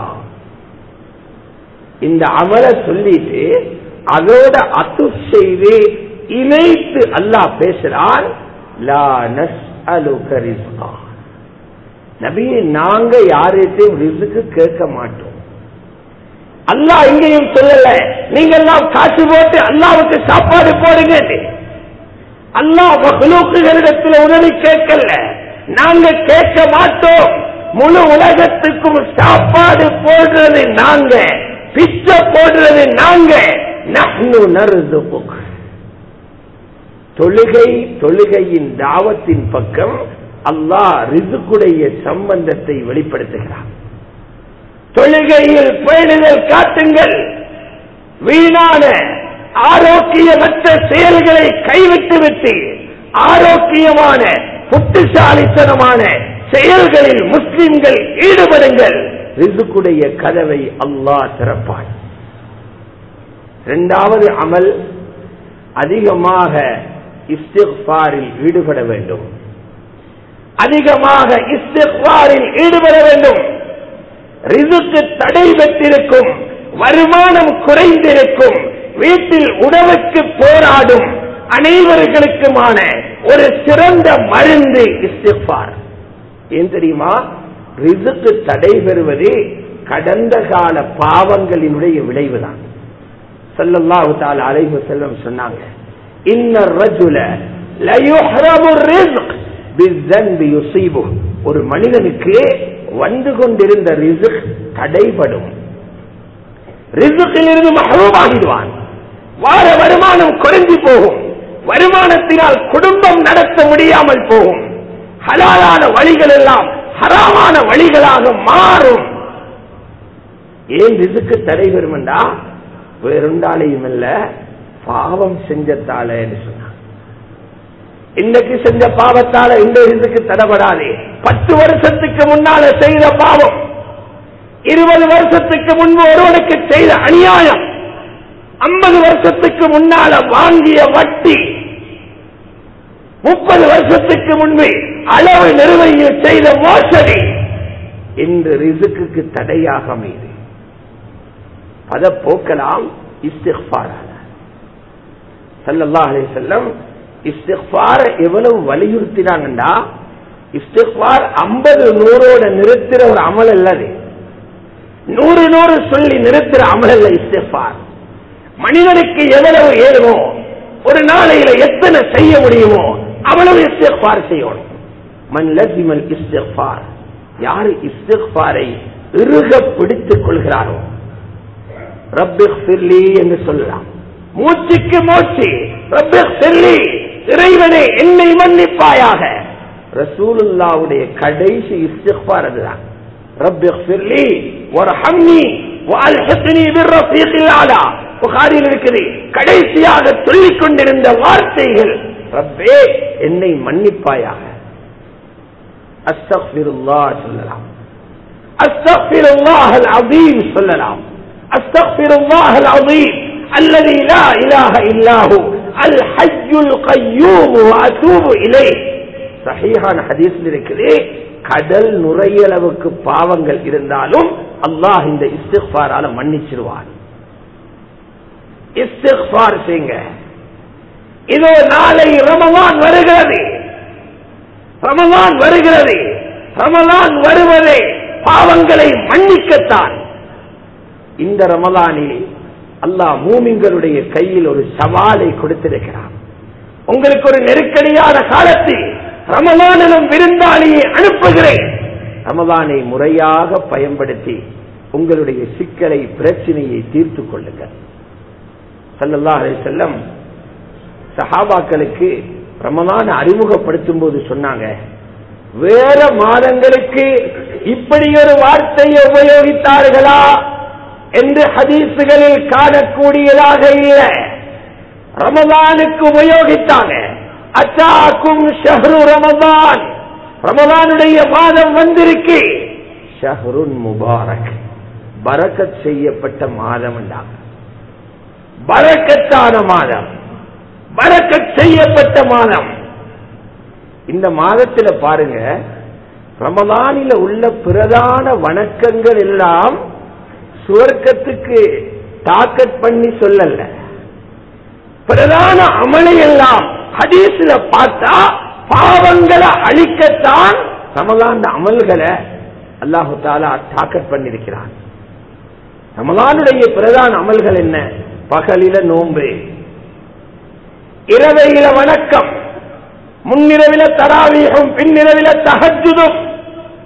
இந்த அமல சொல்லிட்டு அதோட அத்து செய்து இணைத்து அல்லாஹ் பேசுறான் லா நஸ்அலுக ரிஸ்கா நபியே நாங்க யார்கிட்டையும் ரிசுக்கு கேட்க மாட்டோம் அல்லாஹ் இங்கேயும் சொல்லல நீங்க எல்லாம் காசு போட்டு அல்லாவுக்கு சாப்பாடு போடுங்க அல்லாஹ் மகளுக்குகளிடத்தில் உதவி கேட்கல நாங்க கேட்க மாட்டோம் முழு உலகத்துக்கும் சாப்பாடு போடுறது நாங்க பிச்சை போடுறது நாங்க நஹ்னு நர்சுகுக். தொழுகை தொழுகையின் தாவத்தின் பக்கம் அல்லாஹ் ரிசுக்குடைய சம்பந்தத்தை வெளிப்படுத்துகிறார் தொழுகையில் பேணுதல் காட்டுங்கள் வீணான ஆரோக்கியமற்ற செயல்களை கைவிட்டுவிட்டு ஆரோக்கியமான புத்திசாலித்தனமான செயல்களில் முஸ்லிம்கள் ஈடுபடுங்கள் ரிசுக்குடைய கதவை அல்லாஹ் திறப்பான் இரண்டாவது அமல் அதிகமாக இஸ்திஃபாரில் ஈடுபட வேண்டும் அதிகமாக இஸ்திஃபாரில் ஈடுபட வேண்டும் ரிசுக்கு தடை பெற்றிருக்கும் வருமானம் குறைந்திருக்கும் வீட்டில் உணவுக்கு போராடும் அனைவர்களுக்குமான ஒரு சிறந்த மருந்து இஸ்திஃபார் ஏன் தெரியுமா ரிசுக்கு தடை பெறுவது கடந்த கால பாவங்களினுடைய விளைவுதான் ஸல்லல்லாஹு தஆலா அலைஹி வஸல்லம் சொன்னாங்க இன்ன ரஜுல லயுஹ்ரமு ரிஸ்க் பிஸ்ஸன்பி யுஸீபு ஒரு மனிதனுக்கு வந்து கொண்டிருந்த ரிஸ்க் தடைபடும் ரிஸ்கிலிருந்து மஹரூம் ஆகிடுவான் வார வருமானம் குறைஞ்சு போகும் வருமானத்தினால் குடும்பம் நடத்த முடியாமல் போகும் ஹலாலான வழிகள் எல்லாம் ஹராமான வழிகளாக மாறும் ஏன் ரிசுக்கு தடை பெறுமெண்டா வேறுண்டாலையும் இல்ல பாவம் செஞ்சத்தால சொன்னான் இன்னைக்கு செஞ்ச பாவத்தால இந்த ரிசுக்கு தடைபடாதே பத்து வருஷத்துக்கு முன்னால செய்த பாவம் இருபது வருஷத்துக்கு முன்பு ஒருவனுக்கு செய்த அநியாயம் ஐம்பது வருஷத்துக்கு முன்னால வாங்கிய வட்டி முப்பது வருஷத்துக்கு முன்பு அளவு நிறுவையில் செய்த மோசடி இன்று ரிசுக்கு தடையாக அமைது அதை போக்கலாம் இஸ்திஃபாரால சல்லல்லாஹு அலைஹி வஸல்லம் இஸ்திஃபார எவ்வளவு வலியுறுத்தினாங்கண்டா இஸ்திஃபார் ஐம்பது நூறோட நிறுத்துற ஒரு அமல் அல்லது நூறு நூறு சொல்லி நிறுத்துற அமல் அல்ல இஸ்திஃபார் மனிதனுக்கு எவ்வளவு ஏழுமோ ஒரு நாளையில எத்தனை செய்ய முடியுமோ அவ்வளவு இஸ்திஃபார் செய்யணும் மன் லசிமல் இஸ்திஃபார் யாரு இஸ்திஃபாரை இறுக பிடித்துக் கொள்கிறாரோ ரப்பிக் சில்லி என்று சொல்லலாம் மூச்சுக்கு மூச்சு ரப்பிக் சில்லி இறைவனை என்னை மன்னிப்பாயாக ரசூலுல்லாவுடைய கடைசி இஸ்திஃபார் அதுதான் ரப்பிக் சில்லி வர்ஹம்னி வஅல்ஹிக்னி பிர்ரஃபீகில் ஆலா புகாரில் இருக்குது கடைசியாக சொல்லிக் கொண்டிருந்த வார்த்தைகள் ரப்பே என்னை மன்னிப்பாயாக அஸ்தக்ஃபிருல்லாஹ் சொல்லலாம் அஸ்தக்ஃபிருல்லாஹ் அல் அதீம் சொல்லலாம் அஸ்தக்ஃபிருல்லாஹ் அல் அதீம் الذي لا اله الا هو الحي القيوم واتوب اليه சஹீஹான ஹதீஸ்ல இருக்குது கடல் நுரையளவுக்கு பாவங்கள் இருந்தாலும் அல்லாஹ் இந்த இஸ்திஃபாரால மன்னிச்சிருவான் இஸ்திஃபார் செய்யுங்க இதோ நாளை ரமலான் வருகிறது ரமலான் வருகிறது ரமலான் வருவதே பாவங்களை மன்னிக்கத்தான் இந்த ரமலானில் அல்லாஹ் மூமிங்களுடைய கையில் ஒரு சவாலை கொடுத்திருக்கிறான் உங்களுக்கு ஒரு நெருக்கடியான காலத்தில் ரமலானிலும் விருந்தாளியை அனுப்புகிறேன் ரமலானை முறையாக பயன்படுத்தி உங்களுடைய சிக்கலை பிரச்சனையை தீர்த்துக் கொள்ளுங்கள் சல்லல்லா அலை செல்லம் சஹாபாக்களுக்கு ரமலான அறிமுகப்படுத்தும் போது சொன்னாங்க வேற மாதங்களுக்கு இப்படி ஒரு வார்த்தையை உபயோகித்தார்களா என்று ஹதீசுகளில் காணக்கூடியதாக இல்லை ரமலானுக்கு உபயோகித்தாங்க அச்சாக்கும் ஷஹ்ரு ரமலான் ரமலானுடைய மாதம் வந்திருக்கு ஷஹ்ருன் முபாரக் பரக்கத் செய்யப்பட்ட மாதம் என்றாங்க பரக்கத்தான மாதம் பரக்கத் செய்யப்பட்ட மாதம் இந்த மாதத்துல பாருங்க ரமலானில உள்ள பிரதான வணக்கங்கள் எல்லாம் சுவர்க்கத்துக்கு தாக்கத் பண்ணி சொல்லல பிரதான அமலை எல்லாம் ஹதீஸ்ல பார்த்தா பாவங்களை அழிக்கத்தான் ரமலான் அமல்களை அல்லாஹு தாலா தாக்கத் பண்ணிருக்கிறான் ரமலானுடைய பிரதான அமல்கள் என்ன பகலில நோன்பு இரவையில வணக்கம் முன்னிரவில தராவீகம் பின்னிரவில தகஜுதும்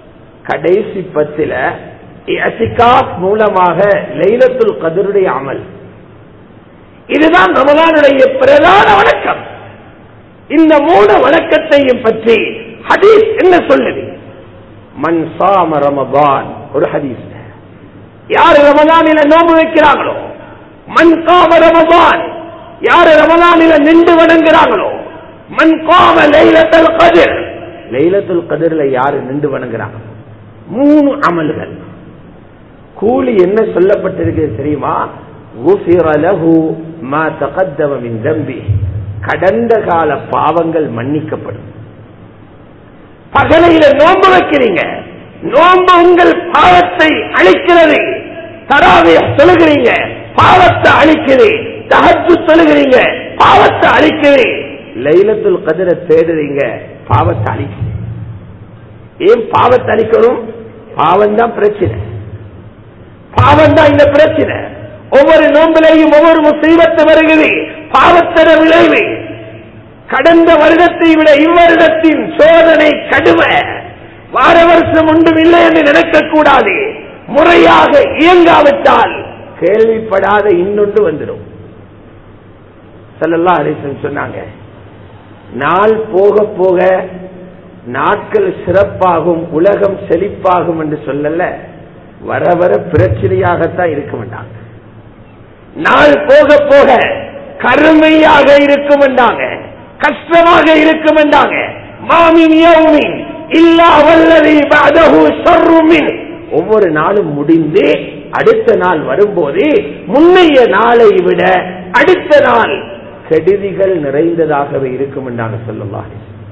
கடைசி பத்தில இஅ்திகாஃப் மூலமாக லைலத்துல் கதருடைய அமல் இதுதான் ரமலானுடைய பிரதான வணக்கம் இந்த மூணு வணக்கத்தையும் பற்றி ஹதீஸ் என்ன சொல்லுது மன் சாம ரமபான் ஒரு ஹதீஸ் யாரு ரமலானில நோம்பு வைக்கிறாங்களோ மன் காம ரமபான் யாரு ரமலானில நின்று வணங்குறாங்களோ மன் காம லைலத்துல் கதிர் லைலத்துல் கதிர்ல யாரு நின்று வணங்குறாங்க மூணு அமல்கள் கூலி என்ன சொல்லப்பட்டிருக்கு தெரியுமா غفر له ما تقدم من ذنبه கடந்த கால பாவங்கள் மன்னிக்கப்படும் பகலையில நோன்பு வைக்கிறீங்க நோன்பு உங்கள் பாவத்தை அழிக்கிறது தராவிய சொல்லுகிறீங்க பாவத்தை அழிக்குது தகச்சு சொல்லுகிறீங்க பாவத்தை அழிக்குது லைலத்துல் கதிர தேடுறீங்க பாவத்தை அழிக்குது ஏன் பாவத்தை அழிக்கணும் பாவம் தான் பிரச்சனை பாவம் தான் இந்த பிரச்சனை ஒவ்வொரு நோம்பிலையும் ஒவ்வொரு முசீபத்து வருகிறது பாவத்தர விளைவு கடந்த வருடத்தை விட இவ்வருடத்தின் சோதனை கடும வார வருஷம் ஒன்றும் இல்லை என்று நினைக்கக்கூடாது முறையாக இயங்காவிட்டால் கேள்விப்படாத இன்னொன்று வந்துடும் செல்லல்லா ஹரிசன் சொன்னாங்க நாள் போக போக நாட்கள் சிறப்பாகும் உலகம் செழிப்பாகும் என்று சொல்லல வர வர பிரச்சனையாகத்தான் இருக்க மாட்டாங்க நாள் போக போக கருமையாக இருக்கும் என்றாங்க கஷ்டமாக இருக்கும் என்றாங்க மாமின் யௌமின் இல்லா வல்லதி பஅதஹு ஷர்ருமின் ஒவ்வொரு நாளும் முடிந்து அடுத்த நாள் வரும்போது முன்னைய நாளை விட அடுத்த நாள் கெடுதிகள் நிறைந்ததாகவே இருக்கும் என்றாங்க சொல்லுவாங்க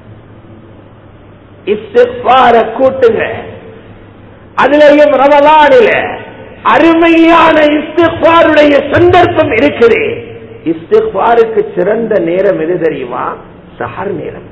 இஸ்திஃபார கூட்டுங்க அதுலயும் ரமலானில அருமையான இஸ்திஃபாருடைய சந்தர்ப்பம் இருக்குது இஸ்திஃபாருக்கு சிறந்த நேரம் எது தெரியுமா சஹர் நேரம்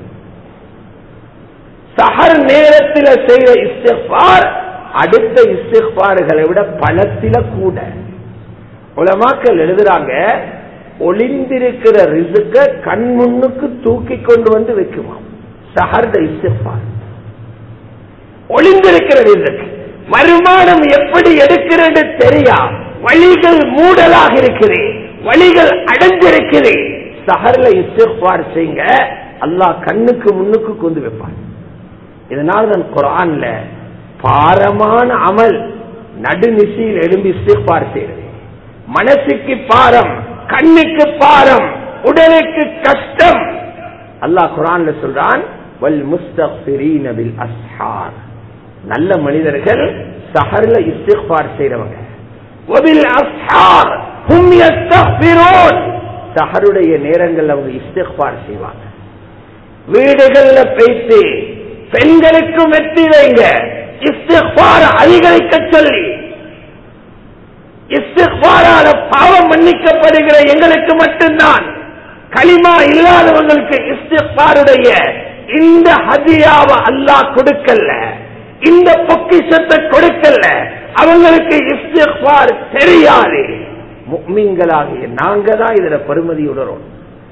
சஹர் நேரத்தில் செய்த இஸ்திஃபார் அடுத்த இஸ்திஃபார்களை விட பலத்தில கூட உலமாக்கள் எழுதுறாங்க ஒளிந்திருக்கிற ரிசுக்க கண் முன்னுக்கு தூக்கி கொண்டு வந்து வைக்குமாம் சஹர்த இஸ்திஃபார் ஒளிந்திருக்கிற ரிசுக்கு வருமானம் எப்படி எடுக்கிறது தெரியா வழிகள் மூடலாக இருக்குது வழிகள் அடைஞ்சிருக்குது சஹர்ல இஸ்திஃபார் செய்யுங்க அல்லாஹ் கண்ணுக்கு முன்னுக்கு கொண்டு வைப்பான் இதனால் தான் குரான்ல பாரமான அமல் நடுநிசையில் எழும்பி இஸ்திஃபார் செய்யறது மனசுக்கு பாரம் கண்ணுக்கு பாரம் உடலுக்கு கஷ்டம் அல்லாஹ் குரான்ல சொல்றான் வல் முஸ்தக்பிரீன பில் அஸ்ஹார் நல்ல மனிதர்கள் சஹர்ல இஸ்திஃபார் செய்றவங்க வபில் அஸ்ஹார் ஹும் யஸ்தக்பிரூன் சஹருடைய நேரங்கள் அவங்க இஸ்திஃபார் செய்வாங்க வீடுகள்ல பேசி பெண்களுக்கும் வெற்றி வைங்க இஸ்திஃபார் அதிகரிக்க சொல்லி இஸ்திஃபாரால பாவம் மன்னிக்கப்படுகிற எங்களுக்கு மட்டும்தான் களிமா இல்லாதவங்களுக்கு இஸ்திஃபாருடைய இந்த ஹதியாவை அல்லாஹ் கொடுக்கல இந்த பொக்கிஷத்தை கொடுக்கல அவங்களுக்கு இஸ்திஃபார் தெரியாது முக்மீன்களாகிய நாங்க தான் இதுல பெருமதி உணரும்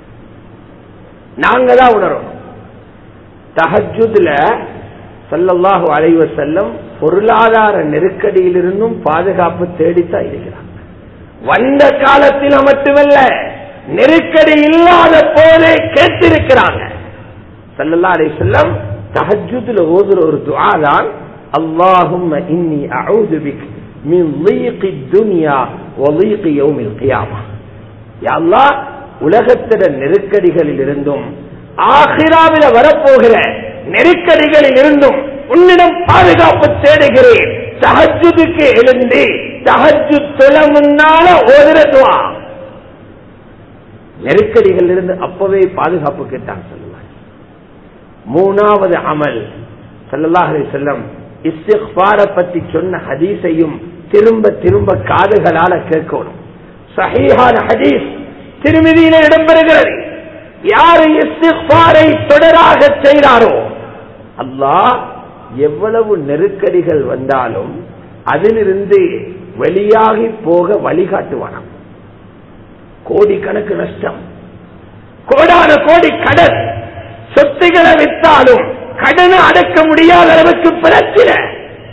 நாங்க தான் உணரும் தஹஜுதுல சல்லல்லாஹு அலைவ செல்லம் பொருளாதார நெருக்கடியிலிருந்தும் பாதுகாப்பு தேடித்தான் இருக்கிறார் வந்த காலத்தில் மட்டுமல்ல நெருக்கடி இல்லாத போதே கேட்டிருக்கிறாங்க சல்லல்லா அலை செல்லம் தஹஜுதுல ஓதுற ஒரு துஆதான் அல்லாஹும் இன்னி அஊது பிக் மின் ضيق الدنيا وضيق يوم القيامه யா அல்லாஹ் உலகத்திட நெருக்கடிகளில் இருந்தும் ஆகிராவில வரப்போகிற நெருக்கடிகளில் இருந்தும் உன்னிடம் பாதுகாப்பு தேடுகிறேன் தஹஜுதுக்கு எழுந்து தஹஜு தொல முன்னால ஓதுறதுவா நெருக்கடிகள் இருந்து அப்பவே பாதுகாப்பு கேட்டாங்க சொல்லுவாங்க மூணாவது அமல் சல்லல்லாஹு செல்லம் இஸ்திஃபார பத்தி சொன்ன ஹதீஸையும் திரும்ப திரும்ப காதுகளால கேட்கணும் சஹீஹான ஹதீஸ் திருமதியில இடம்பெறுகிறது யாரு இஸ்திஃபாரை தொடராக செய்கிறாரோ அல்லாஹ் எவ்வளவு நெருக்கடிகள் வந்தாலும் அதிலிருந்து வெளியாகி போக வழிகாட்டுவானாம் கோடிக்கணக்கு நஷ்டம் கோடான கோடி கடன் சொத்துக்களை வித்தாலும் கடனை அடக்க முடியாத அளவுக்கு பிரச்சனை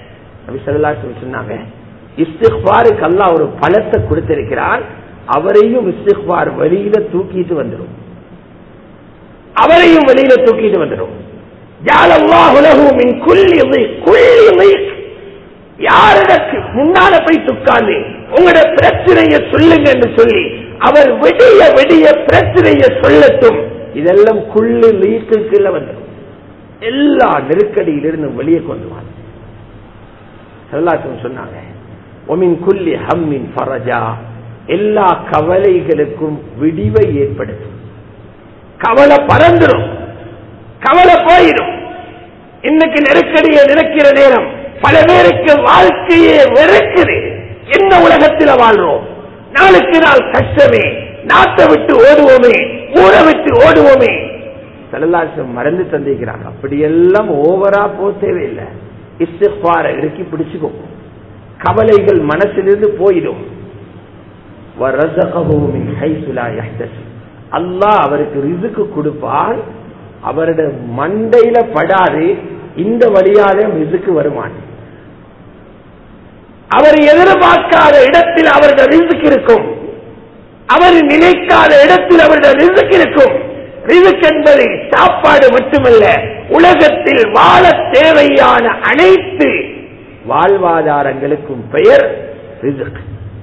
நபி ஸல்லல்லாஹு அலைஹி வஸல்லம் சொன்னாங்க இஸ்திக்பாருக்கு அல்லாஹ் ஒரு பலத்தை கொடுத்திருக்கிறான் அவரையும் இஸ்திக்பார் வெளியில தூக்கிட்டு வந்துடும் அவரையும் வெளியில தூக்கிட்டு வந்துடும் ஜாலல்லாஹு லஹு மின் குல்லி ضيق குல்லி ضيق யாருக்கு முன்னால போய் துக்காந்து உங்களோட பிரச்சனைய சொல்லுங்க என்று சொல்லி அவர் விடிய விடிய பிரச்சனைய சொல்லட்டும் இதெல்லாம் குள்ளு லீக்குள்ள வந்துடும் எல்லா நெருக்கடியிலிருந்து வெளியே கொண்டு வாங்க எல்லாத்தையும் சொன்னாங்க ஒமின் குல்லி ஹம்மின் ஃபரஜா எல்லா கவலைகளுக்கும் விடிவை ஏற்படுத்தும் கவலை பறந்துடும் கவலை போயிடும் இன்னைக்கு நெருக்கடியை நினைக்கிற நேரம் பல பேருக்கு வாழ்க்கையே வெறுக்குது என்ன உலகத்தில் வாழ்றோம் நாளுக்கு நாள் கஷ்டமே நாட்டை விட்டு ஓடுவோமே ஊரை விட்டு ஓடுவோமே செல்லாசம் மறந்து தந்திக்கிறாங்க அப்படியெல்லாம் ஓவரா போ தேவையில்லை இஸ்திஃபார இறுக்கி பிடிச்சுக்கோ கவலைகள் மனசிலிருந்து போயிடும் وَرَزَقَهُ مِنْ حَيْثُ لَا يَحْتَسِبُ அல்லாஹ் அவருக்கு ரிசுக்கு கொடுப்பான் அவருடைய மண்டையில படாது இந்த வழியாலே ரிசுக்கு வருமான் அவர் எதிர்பார்க்காத இடத்தில் அவருடைய ரிசுக்கு இருக்கும் அவர் நினைக்காத இடத்தில் அவருடைய ரிசுக்கு இருக்கும் ரிசுக் என்பது சாப்பாடு மட்டுமல்ல உலகத்தில் வாழ தேவையான அனைத்து வாழ்வாதாரங்களுக்கும் பெயர் ரிசுக்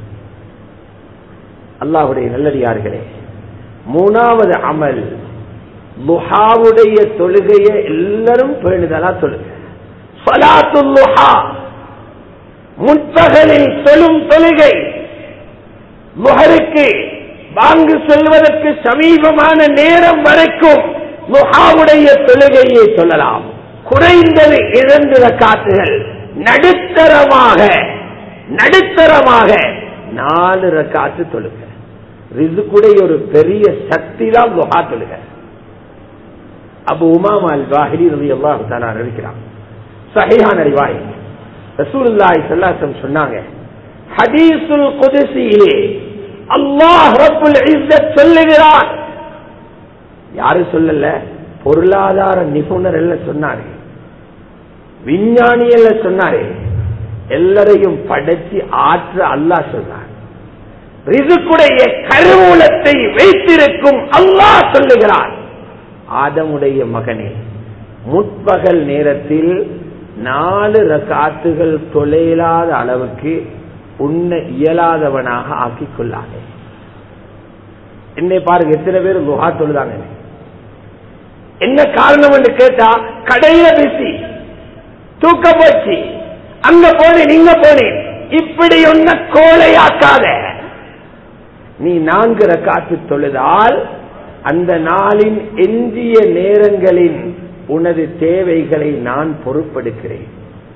அல்லாஹுடைய நல்லடியார்களே மூணாவது அமல் லுஹாவுடைய தொழுகையை எல்லாரும் பேணுதலா தொழுக சலாத்துல் லுஹா முற்பகலில் சொல்லும் தொழுகை முகருக்கு வாங்கு சொல்வதற்கு சமீபமான நேரம் வரைக்கும் முகாவுடைய தொழுகையை சொல்லலாம் குறைந்தது இரண்டு ரக்காத்துகள் நடுத்தரமாக நடுத்தரமாக நாலு ரக்காத்து தொழுக ரிசுக்குடைய ஒரு பெரிய சக்தி தான் குஹா தொழுக அபு உமாமா அல் பாஹிரி ரவி அல்லாஹு தாலா அறிவிக்கிறான் சஹிஹான் அறிவாய் ரசூலுல்லாஹி ஸல்லல்லாஹு சொன்னாங்க ஹதீஸுல் குதுசியிலே அல்லாஹ் ரப்புல் இஸ்ஸத் சொல்லுகிறான் யாரு சொல்லல பொருளாதார நிபுணர் எல்லாம் சொன்னாரு விஞ்ஞானி எல்லாம் சொன்னாரு எல்லாரையும் படைச்சு ஆற்ற அல்லாஹ் சொன்னார் ரிசுக்குடைய கருவூலத்தை வைத்திருக்கும் அல்லாஹ் சொல்லுகிறான் ஆதமுடைய மகனே முற்பகல் நேரத்தில் நாலு ரகாத்துகள் தொலைலாத அளவுக்கு உன்ன இயலாதவனாக ஆக்கிக் கொள்ளாதே என்னை பாருங்க எத்தனை பேர் குஹா தொழுதாங்க என்ன காரணம் என்று கேட்டா கடையில பிசி தூக்க போச்சு அங்க போனேன் இங்க போனேன் இப்படி ஒன்ன கோலையாக்காத நீ நான்கு ரக்காத்து தொழுதால் அந்த நாளின் எஞ்சிய நேரங்களின் உனது தேவைகளை நான் பொறுப்பெடுக்கிறேன்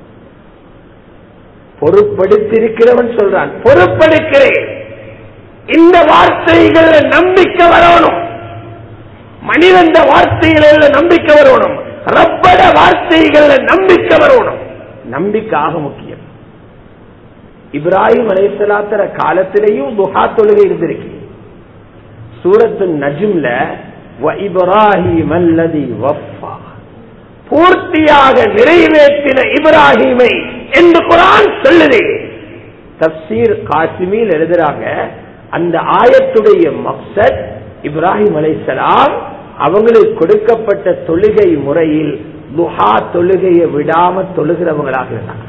பொறுப்படுத்திருக்கிறவன் சொல்றான் பொறுப்பெடுக்கிறேன் இந்த வார்த்தைகள் நம்பிக்கை வரணும் மனிதந்த வார்த்தைகள் நம்பிக்கை வரணும் ரப்பட வார்த்தைகள் நம்பிக்கை வரணும் நம்பிக்கையாக முக்கியம் இப்ராஹிம் அலைசலாத்திர காலத்திலேயும் துஹா தொழுகை இருந்திருக்கு சூரத்து நஜும்ல இப்ராஹிம் அல்லதி வஃபா பூர்த்தியாக நிறைவேற்றின இப்ராஹிமை என்று குரான் சொல்லுது தப்சீர் காசிமில் எழுதுறாங்க அந்த ஆயத்துடைய மக்சத் இப்ராஹிம் அலைசலாம் அவங்களுக்கு கொடுக்கப்பட்ட தொழுகை முறையில் துஹா தொழுகையை விடாம தொழுகிறவங்களாக இருந்தாங்க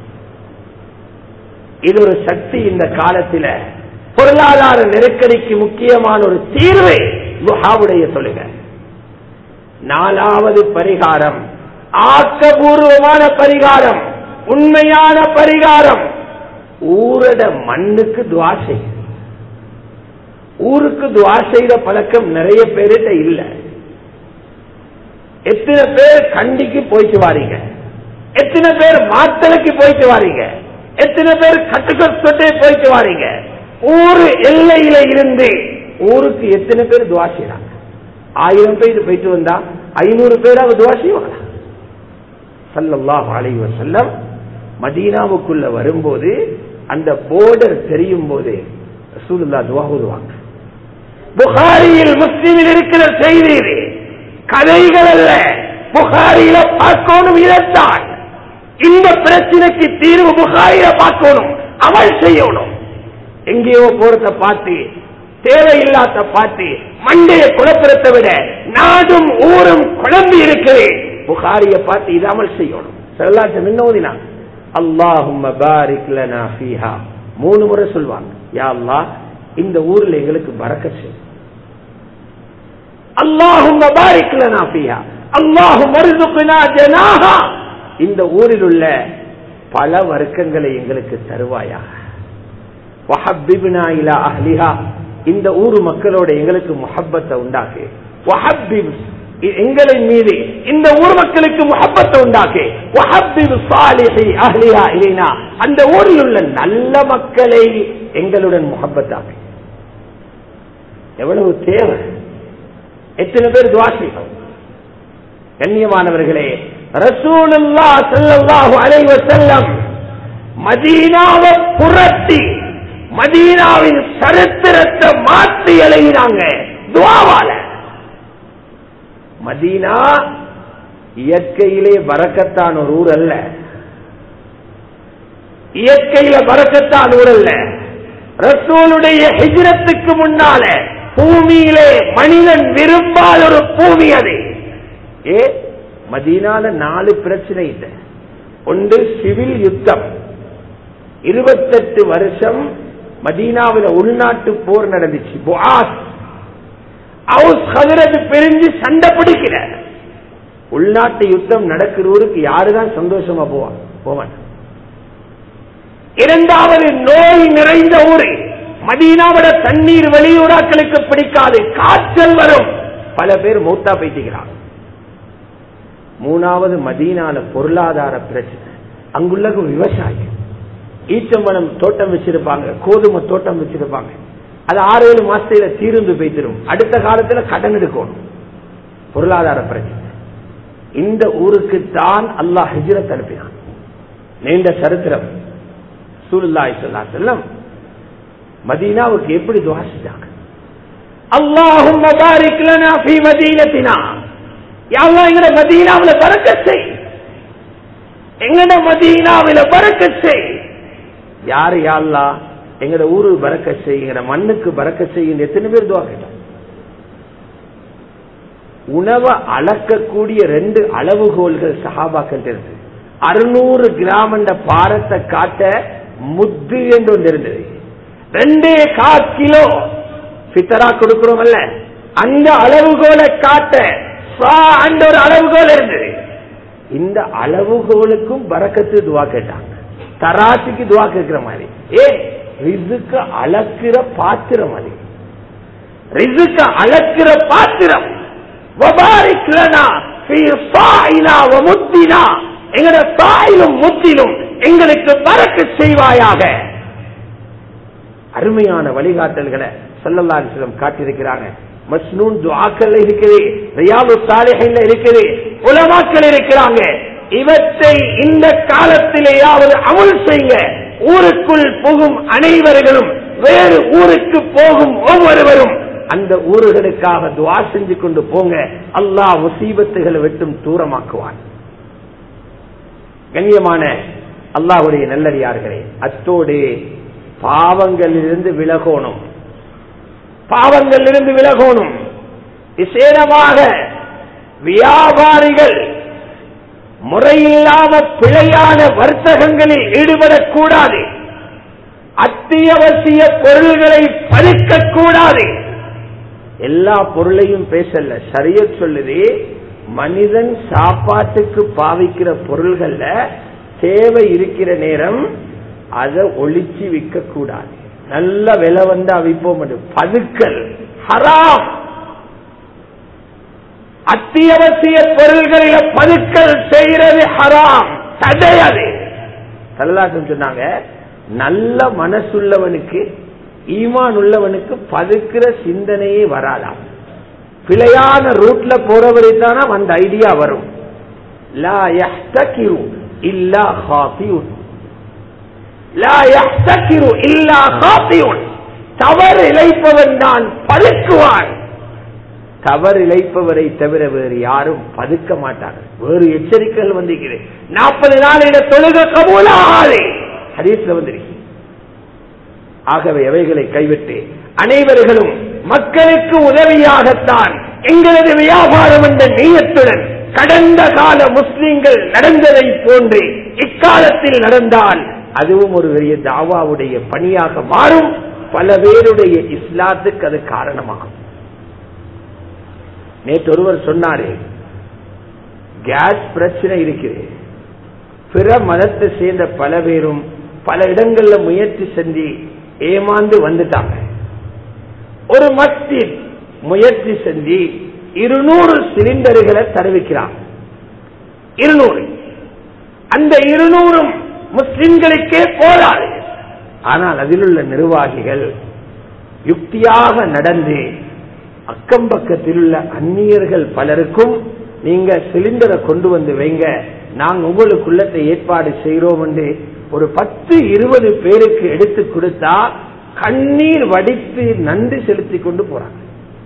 இது ஒரு சக்தி இந்த காலத்தில் பொருளாதார நெருக்கடிக்கு முக்கியமான ஒரு தீர்வு துஹாவுடைய தொழுகை நாலாவது பரிகாரம் ஆக்கபூர்வமான பரிகாரம் உண்மையான பரிகாரம் ஊரட மண்ணுக்கு துவா செய்ய ஊருக்கு துவா செய்த பழக்கம் நிறைய பேருட்ட இல்ல எத்தனை பேர் கண்டிக்கு போயிட்டு வாரீங்க எத்தனை பேர் மாத்தலுக்கு போயிட்டு வாரீங்க எத்தனை பேர் கட்டுக்கொட்டே போயிட்டு வாரீங்க ஊரு எல்லையில இருந்து ஊருக்கு எத்தனை பேர் துவா செய்யறாங்க ஆயிரம் பேர் போயிட்டு வந்தா ஐநூறு பேராவது துவா செய்வாங்க சல்லல்லாஹ் அலைஹி வஸல்லம் மதீனாவுக்குள்ள வரும்போது அந்த போர்டர் தெரியும் போது ரசூலுல்லா துவா ஓதுவாங்க புகாரியில் முஸ்லிமில் இருக்கிற செய்தி இது கதைகள் அல்ல புகாரியில பார்க்கணும் இதைத்தான் இந்த பிரச்சனைக்கு தீர்வு புகாரில பார்க்கணும் அமல் செய்யணும் எங்கேயோ போறத பார்த்து தேவையில்லாத பார்த்து மண்டைய குழப்பத்தை விட நாடும் ஊரும் குழம்பி இருக்குது புகாரிய பார்த்து இது அமல் செய்யணும் செல்லாட்ட முன்னோதினா அல்லாஹும் பாரிக் லனா ஃபீஹா மூணு முறை சொல்வாங்க யா அல்லாஹ் இந்த ஊர்ல எங்களுக்கு பறக்க செய் அல்லாஹும் பாரிக் லனா ஃபீஹா அல்லாஹும் மருதுக்குனா ஜனாஹா இந்த ஊரில் உள்ள பல வர்க்கங்களை எங்களுக்கு தருவாயாக வஹப்பிப்னா இலா அஹ்லிஹா இந்த ஊர் மக்களோட எங்களுக்கு முஹப்பத்தை உண்டாக்கு வஹப்பிப் எங்களின் மீது இந்த ஊர் மக்களுக்கு முகப்பத்தை உண்டாக்கு வஹப்பிப் சாலிஹி அஹ்லிஹா இலைனா அந்த ஊரில் உள்ள நல்ல மக்களை எங்களுடன் முகப்பத்தாக்கு எவ்வளவு தேவை எத்தனை பேர் துவா செய்யணும் கண்ணியமானவர்களே ரசூலுல்லா ஸல்லல்லாஹு அலைஹி வஸல்லம் மதீனாவை புரட்டி மதீனாவின் சரித்திரத்தை மாற்றி எழுதினாங்க துவாவால மதீனா இயற்கையிலே வரக்கத்தான் ஒரு ஊர் அல்ல இயற்கையில வரக்கத்தான் ஊர் அல்ல ரசூலுடைய ஹிஜ்ரத்துக்கு முன்னால பூமியிலே மனிதன் விரும்பாத ஒரு பூமி அது ஏ மதீனால நாலு பிரச்சனை இல்லை ஒன்று சிவில் யுத்தம் இருபத்தெட்டு வருஷம் மதீனாவில் உள்நாட்டு போர் நடந்துச்சு புஆஸ் அவுஸ் ஹதரது பிரிஞ்சு சண்டை பிடிக்கிற உள்நாட்டு யுத்தம் நடக்கிற ஊருக்கு யாருதான் சந்தோஷமா போவான் போவான் இரண்டாவது நோய் நிறைந்த ஊரு மதீனாவோட தண்ணீர் வெளியூராக்களுக்கு பிடிக்காது காய்ச்சல் வரும் பல பேர் மூத்தா பைத்திக்கிறாங்க மூணாவது மதீனால பொருளாதார பிரச்சனை அங்குள்ள விவசாயம் ஈச்சம்பழம் தோட்டம் வச்சிருப்பாங்க கோதுமை தோட்டம் வச்சிருப்பாங்க அது ஆறு ஏழு மாசத்துல தீர்ந்து போய்த்திரும் அடுத்த காலத்துல கடன் எடுக்கணும் பொருளாதார பிரச்சனை இந்த ஊருக்கு தான் அல்லாஹ் ஹிஜ்ரத் அனுப்பினான் நீண்ட சரித்திரம் சூழ்நாய் சொல்லா செல்லம் மதீனாவுக்கு எப்படி துவா செஞ்சாங்க அல்லாஹும் மபாரிக் லனா ஃபீ மதீனத்தினா யா அல்லாஹ் எங்கட மதீனாவுல பரக்கத் செய் எங்கட மதீனாவுல பரக்கத் செய் யாரு யா அல்லாஹ் எங்கட ஊரு பறக்க செய் எங்கட மண்ணுக்கு பறக்க செய்யும் எத்தனை பேர் துவா கேட்டாங்க உணவை அளக்கக்கூடிய ரெண்டு அளவுகோல்கள் சஹாபாக்கள் இருக்கு அறுநூறு கிராம் என்ற பாரத்தை காட்ட முத்து என்று ஒன்று இருந்தது ரெண்டே கா கிலோ பித்தரா கொடுக்கிறோம் அந்த அளவுகோலை காட்ட சா அந்த ஒரு அளவுகோல் இருந்தது இந்த அளவுகோலுக்கும் பறக்கத்து துவா கேட்டாங்க தராசுக்கு துவா கேட்கிற மாதிரி ஏ ரிசுக்க அளக்கிற பாத்திரம் அது ரிசுக்க அளக்கிற பாத்திரம் வபாரிக் லனா ஃபீ சாயினா வ முத்தினா எங்கட சாயிலும் முத்திலும் எங்களுக்கு பறக்க செய்வாயாக அருமையான வழிகாட்டல்களை சொல்லல்லாசிலம் காட்டியிருக்கிறாங்க மஸ்னூன் துஆக்கள் இருக்குது ரியாது சாலிஹில் இருக்குது உலமாக்கள் இருக்கிறாங்க இவற்றை இந்த காலத்திலேயாவது அமல் செய்ய ஊருக்குள் புகும் அனைவர்களும் வேறு ஊருக்கு போகும் ஒவ்வொருவரும் அந்த ஊர்களுக்காக துவா செஞ்சு கொண்டு போங்க அல்லாஹ் முசீபத்துகளை விட்டும் தூரமாக்குவான் கண்ணியமான அல்லாஹுடைய நல்லடியார்களே அத்தோடு பாவங்களிலிருந்து விலகோணும் பாவங்களிலிருந்து விலகோணும் விசேடமாக வியாபாரிகள் முறையில்லாம பிழையான வர்த்தகங்களில் ஈடுபடக்கூடாது அத்தியாவசிய பொருள்களை பறிக்கக்கூடாது எல்லா பொருளையும் பேசல சரிய சொல்லுது மனிதன் சாப்பாட்டுக்கு பாவிக்கிற பொருள்கள்ல தேவை இருக்கிற நேரம் அதை ஒளிச்சு விற்க கூடாது நல்ல விலை வந்து அவிப்போம் பதுக்கல் ஹராம் அத்தியாவசிய பொருள்களில பதுக்கல் செய்யறது ஹராம் தடையது சல்லாசம் சொன்னாங்க நல்ல மனசுள்ளவனுக்கு ஈமான் உள்ளவனுக்கு பதுக்கிற சிந்தனையே வராதாம் பிழையான ரூட்ல போறவரை தானே அந்த ஐடியா வரும் லா யஹ்தகிரு இல்லா ஹாஃபியுன் லா யஹ்தகிரு இல்லா ஹாஃபியுன் தவறு இழைப்பவன் தான் பதுக்குவான் தவறு இழைப்பவரை தவிர வேறு யாரும் பதுக்க மாட்டார்கள் வேறு எச்சரிக்கைகள் வந்திருக்கிறேன் நாற்பது நாளிட தொழுக கபூலாகாதே ஹதீஸ்ல வந்திருக்கு ஆகவே எவைகளை கைவிட்டு அனைவர்களும் மக்களுக்கு உதவியாகத்தான் எங்களது வியாபாரம் என்ற நீயத்துடன் கடந்த கால முஸ்லிம்கள் நடந்ததை போன்று இக்காலத்தில் நடந்தால் அதுவும் ஒரு பெரிய தாவாவுடைய பணியாக மாறும் பல பேருடைய இஸ்லாத்துக்கு அது காரணமாகும் நேற்று ஒருவர் சொன்னாரே கேஸ் பிரச்சனை இருக்குது பிற மதத்தை சேர்ந்த பல பேரும் பல இடங்கள்ல முயற்சி செஞ்சு ஏமாந்து வந்துட்டாங்க ஒரு மஸ்ஜித் முயற்சி செஞ்சு இருநூறு சிலிண்டர்களை தருவிக்கிறான் இருநூறு அந்த இருநூறும் முஸ்லிம்களுக்கே போராது ஆனால் அதில் உள்ள நிர்வாகிகள் யுக்தியாக நடந்து அக்கம் பக்கத்தில் உள்ள அந்நியர்கள் பலருக்கும் நீங்க சிலிண்டரை கொண்டு வந்து வைங்க நாங்க உங்களுக்குள்ளத்தை ஏற்பாடு செய்கிறோம் என்று ஒரு பத்து இருபது பேருக்கு எடுத்து கொடுத்தா கண்ணீர் வடித்து நன்றி செலுத்தி கொண்டு போறாங்க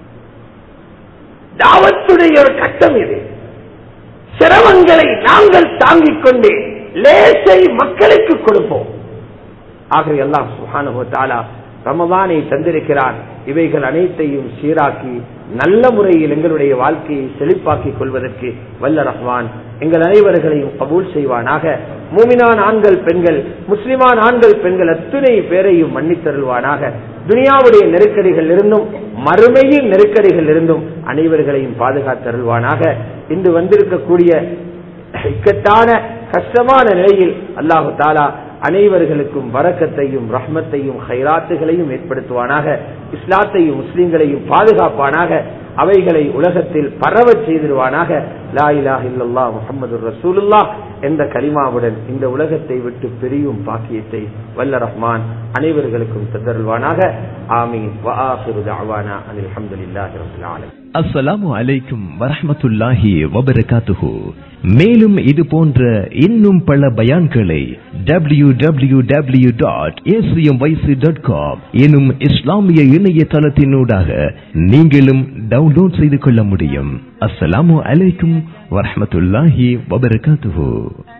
தாவத்துடைய ஒரு கட்டம் இது சிரமங்களை நாங்கள் தாங்கிக் கொண்டு லேசை மக்களுக்கு கொடுப்போம் ஆக எல்லாம் சுகானுபத்தாலா ரமதானை தந்திருக்கிறான் இவைகள் அனைத்தையும் சீராக்கி நல்ல முறையில் எங்களுடைய வாழ்க்கையை செழிப்பாக்கிக் கொள்வதற்கு வல்ல ரஹ்மான் எங்கள் அனைவர்களையும் கபூல் செய்வானாக மூமினான் ஆண்கள் பெண்கள் முஸ்லிமான் ஆண்கள் பெண்கள் அத்துணை பேரையும் மன்னித்தருள்வானாக துனியாவுடைய நெருக்கடிகள் இருந்தும் மறுமையின் நெருக்கடிகள் இருந்தும் அனைவர்களையும் பாதுகாத்தருள்வானாக இன்று வந்திருக்கக்கூடிய இக்கட்டான கஷ்டமான நிலையில் அல்லாஹு தாலா அனைவர்களுக்கும் வரக்கத்தையும் ரஹ்மத்தையும் ஹைராத்துகளையும் ஏற்படுத்துவானாக இஸ்லாத்தையும் முஸ்லிம்களையும் பாதுகாப்பானாக அவைகளை உலகத்தில் பரவச் செய்திருவானாக லா இலாஹ இல்லல்லா முஹம்மது ரசூலுல்லா என்ற கலிமாவுடன் இந்த உலகத்தை விட்டு பிரியும் பாக்கியத்தை வல்ல ரஹ்மான் அனைவர்களுக்கும் தந்தருள்வானாக ஆமீன் வஆஹிரு தஅவானா அனில் ஹம்துலில்லாஹி ரப்பில் ஆலமீன் அஸ்ஸலாமு அலைக்கும் வரஹ்மத்துல்லாஹி வபரகாத்துஹு மேலும் இது போன்ற இன்னும் பல பயான்களை W W W dot dot com எனும் இஸ்லாமிய இணையதளத்தினூடாக நீங்களும் டவுன்லோட் செய்து கொள்ள முடியும் அஸ்ஸலாமு அலைக்கும் வரஹ்மத்துல்லாஹி வபரகாத்துஹு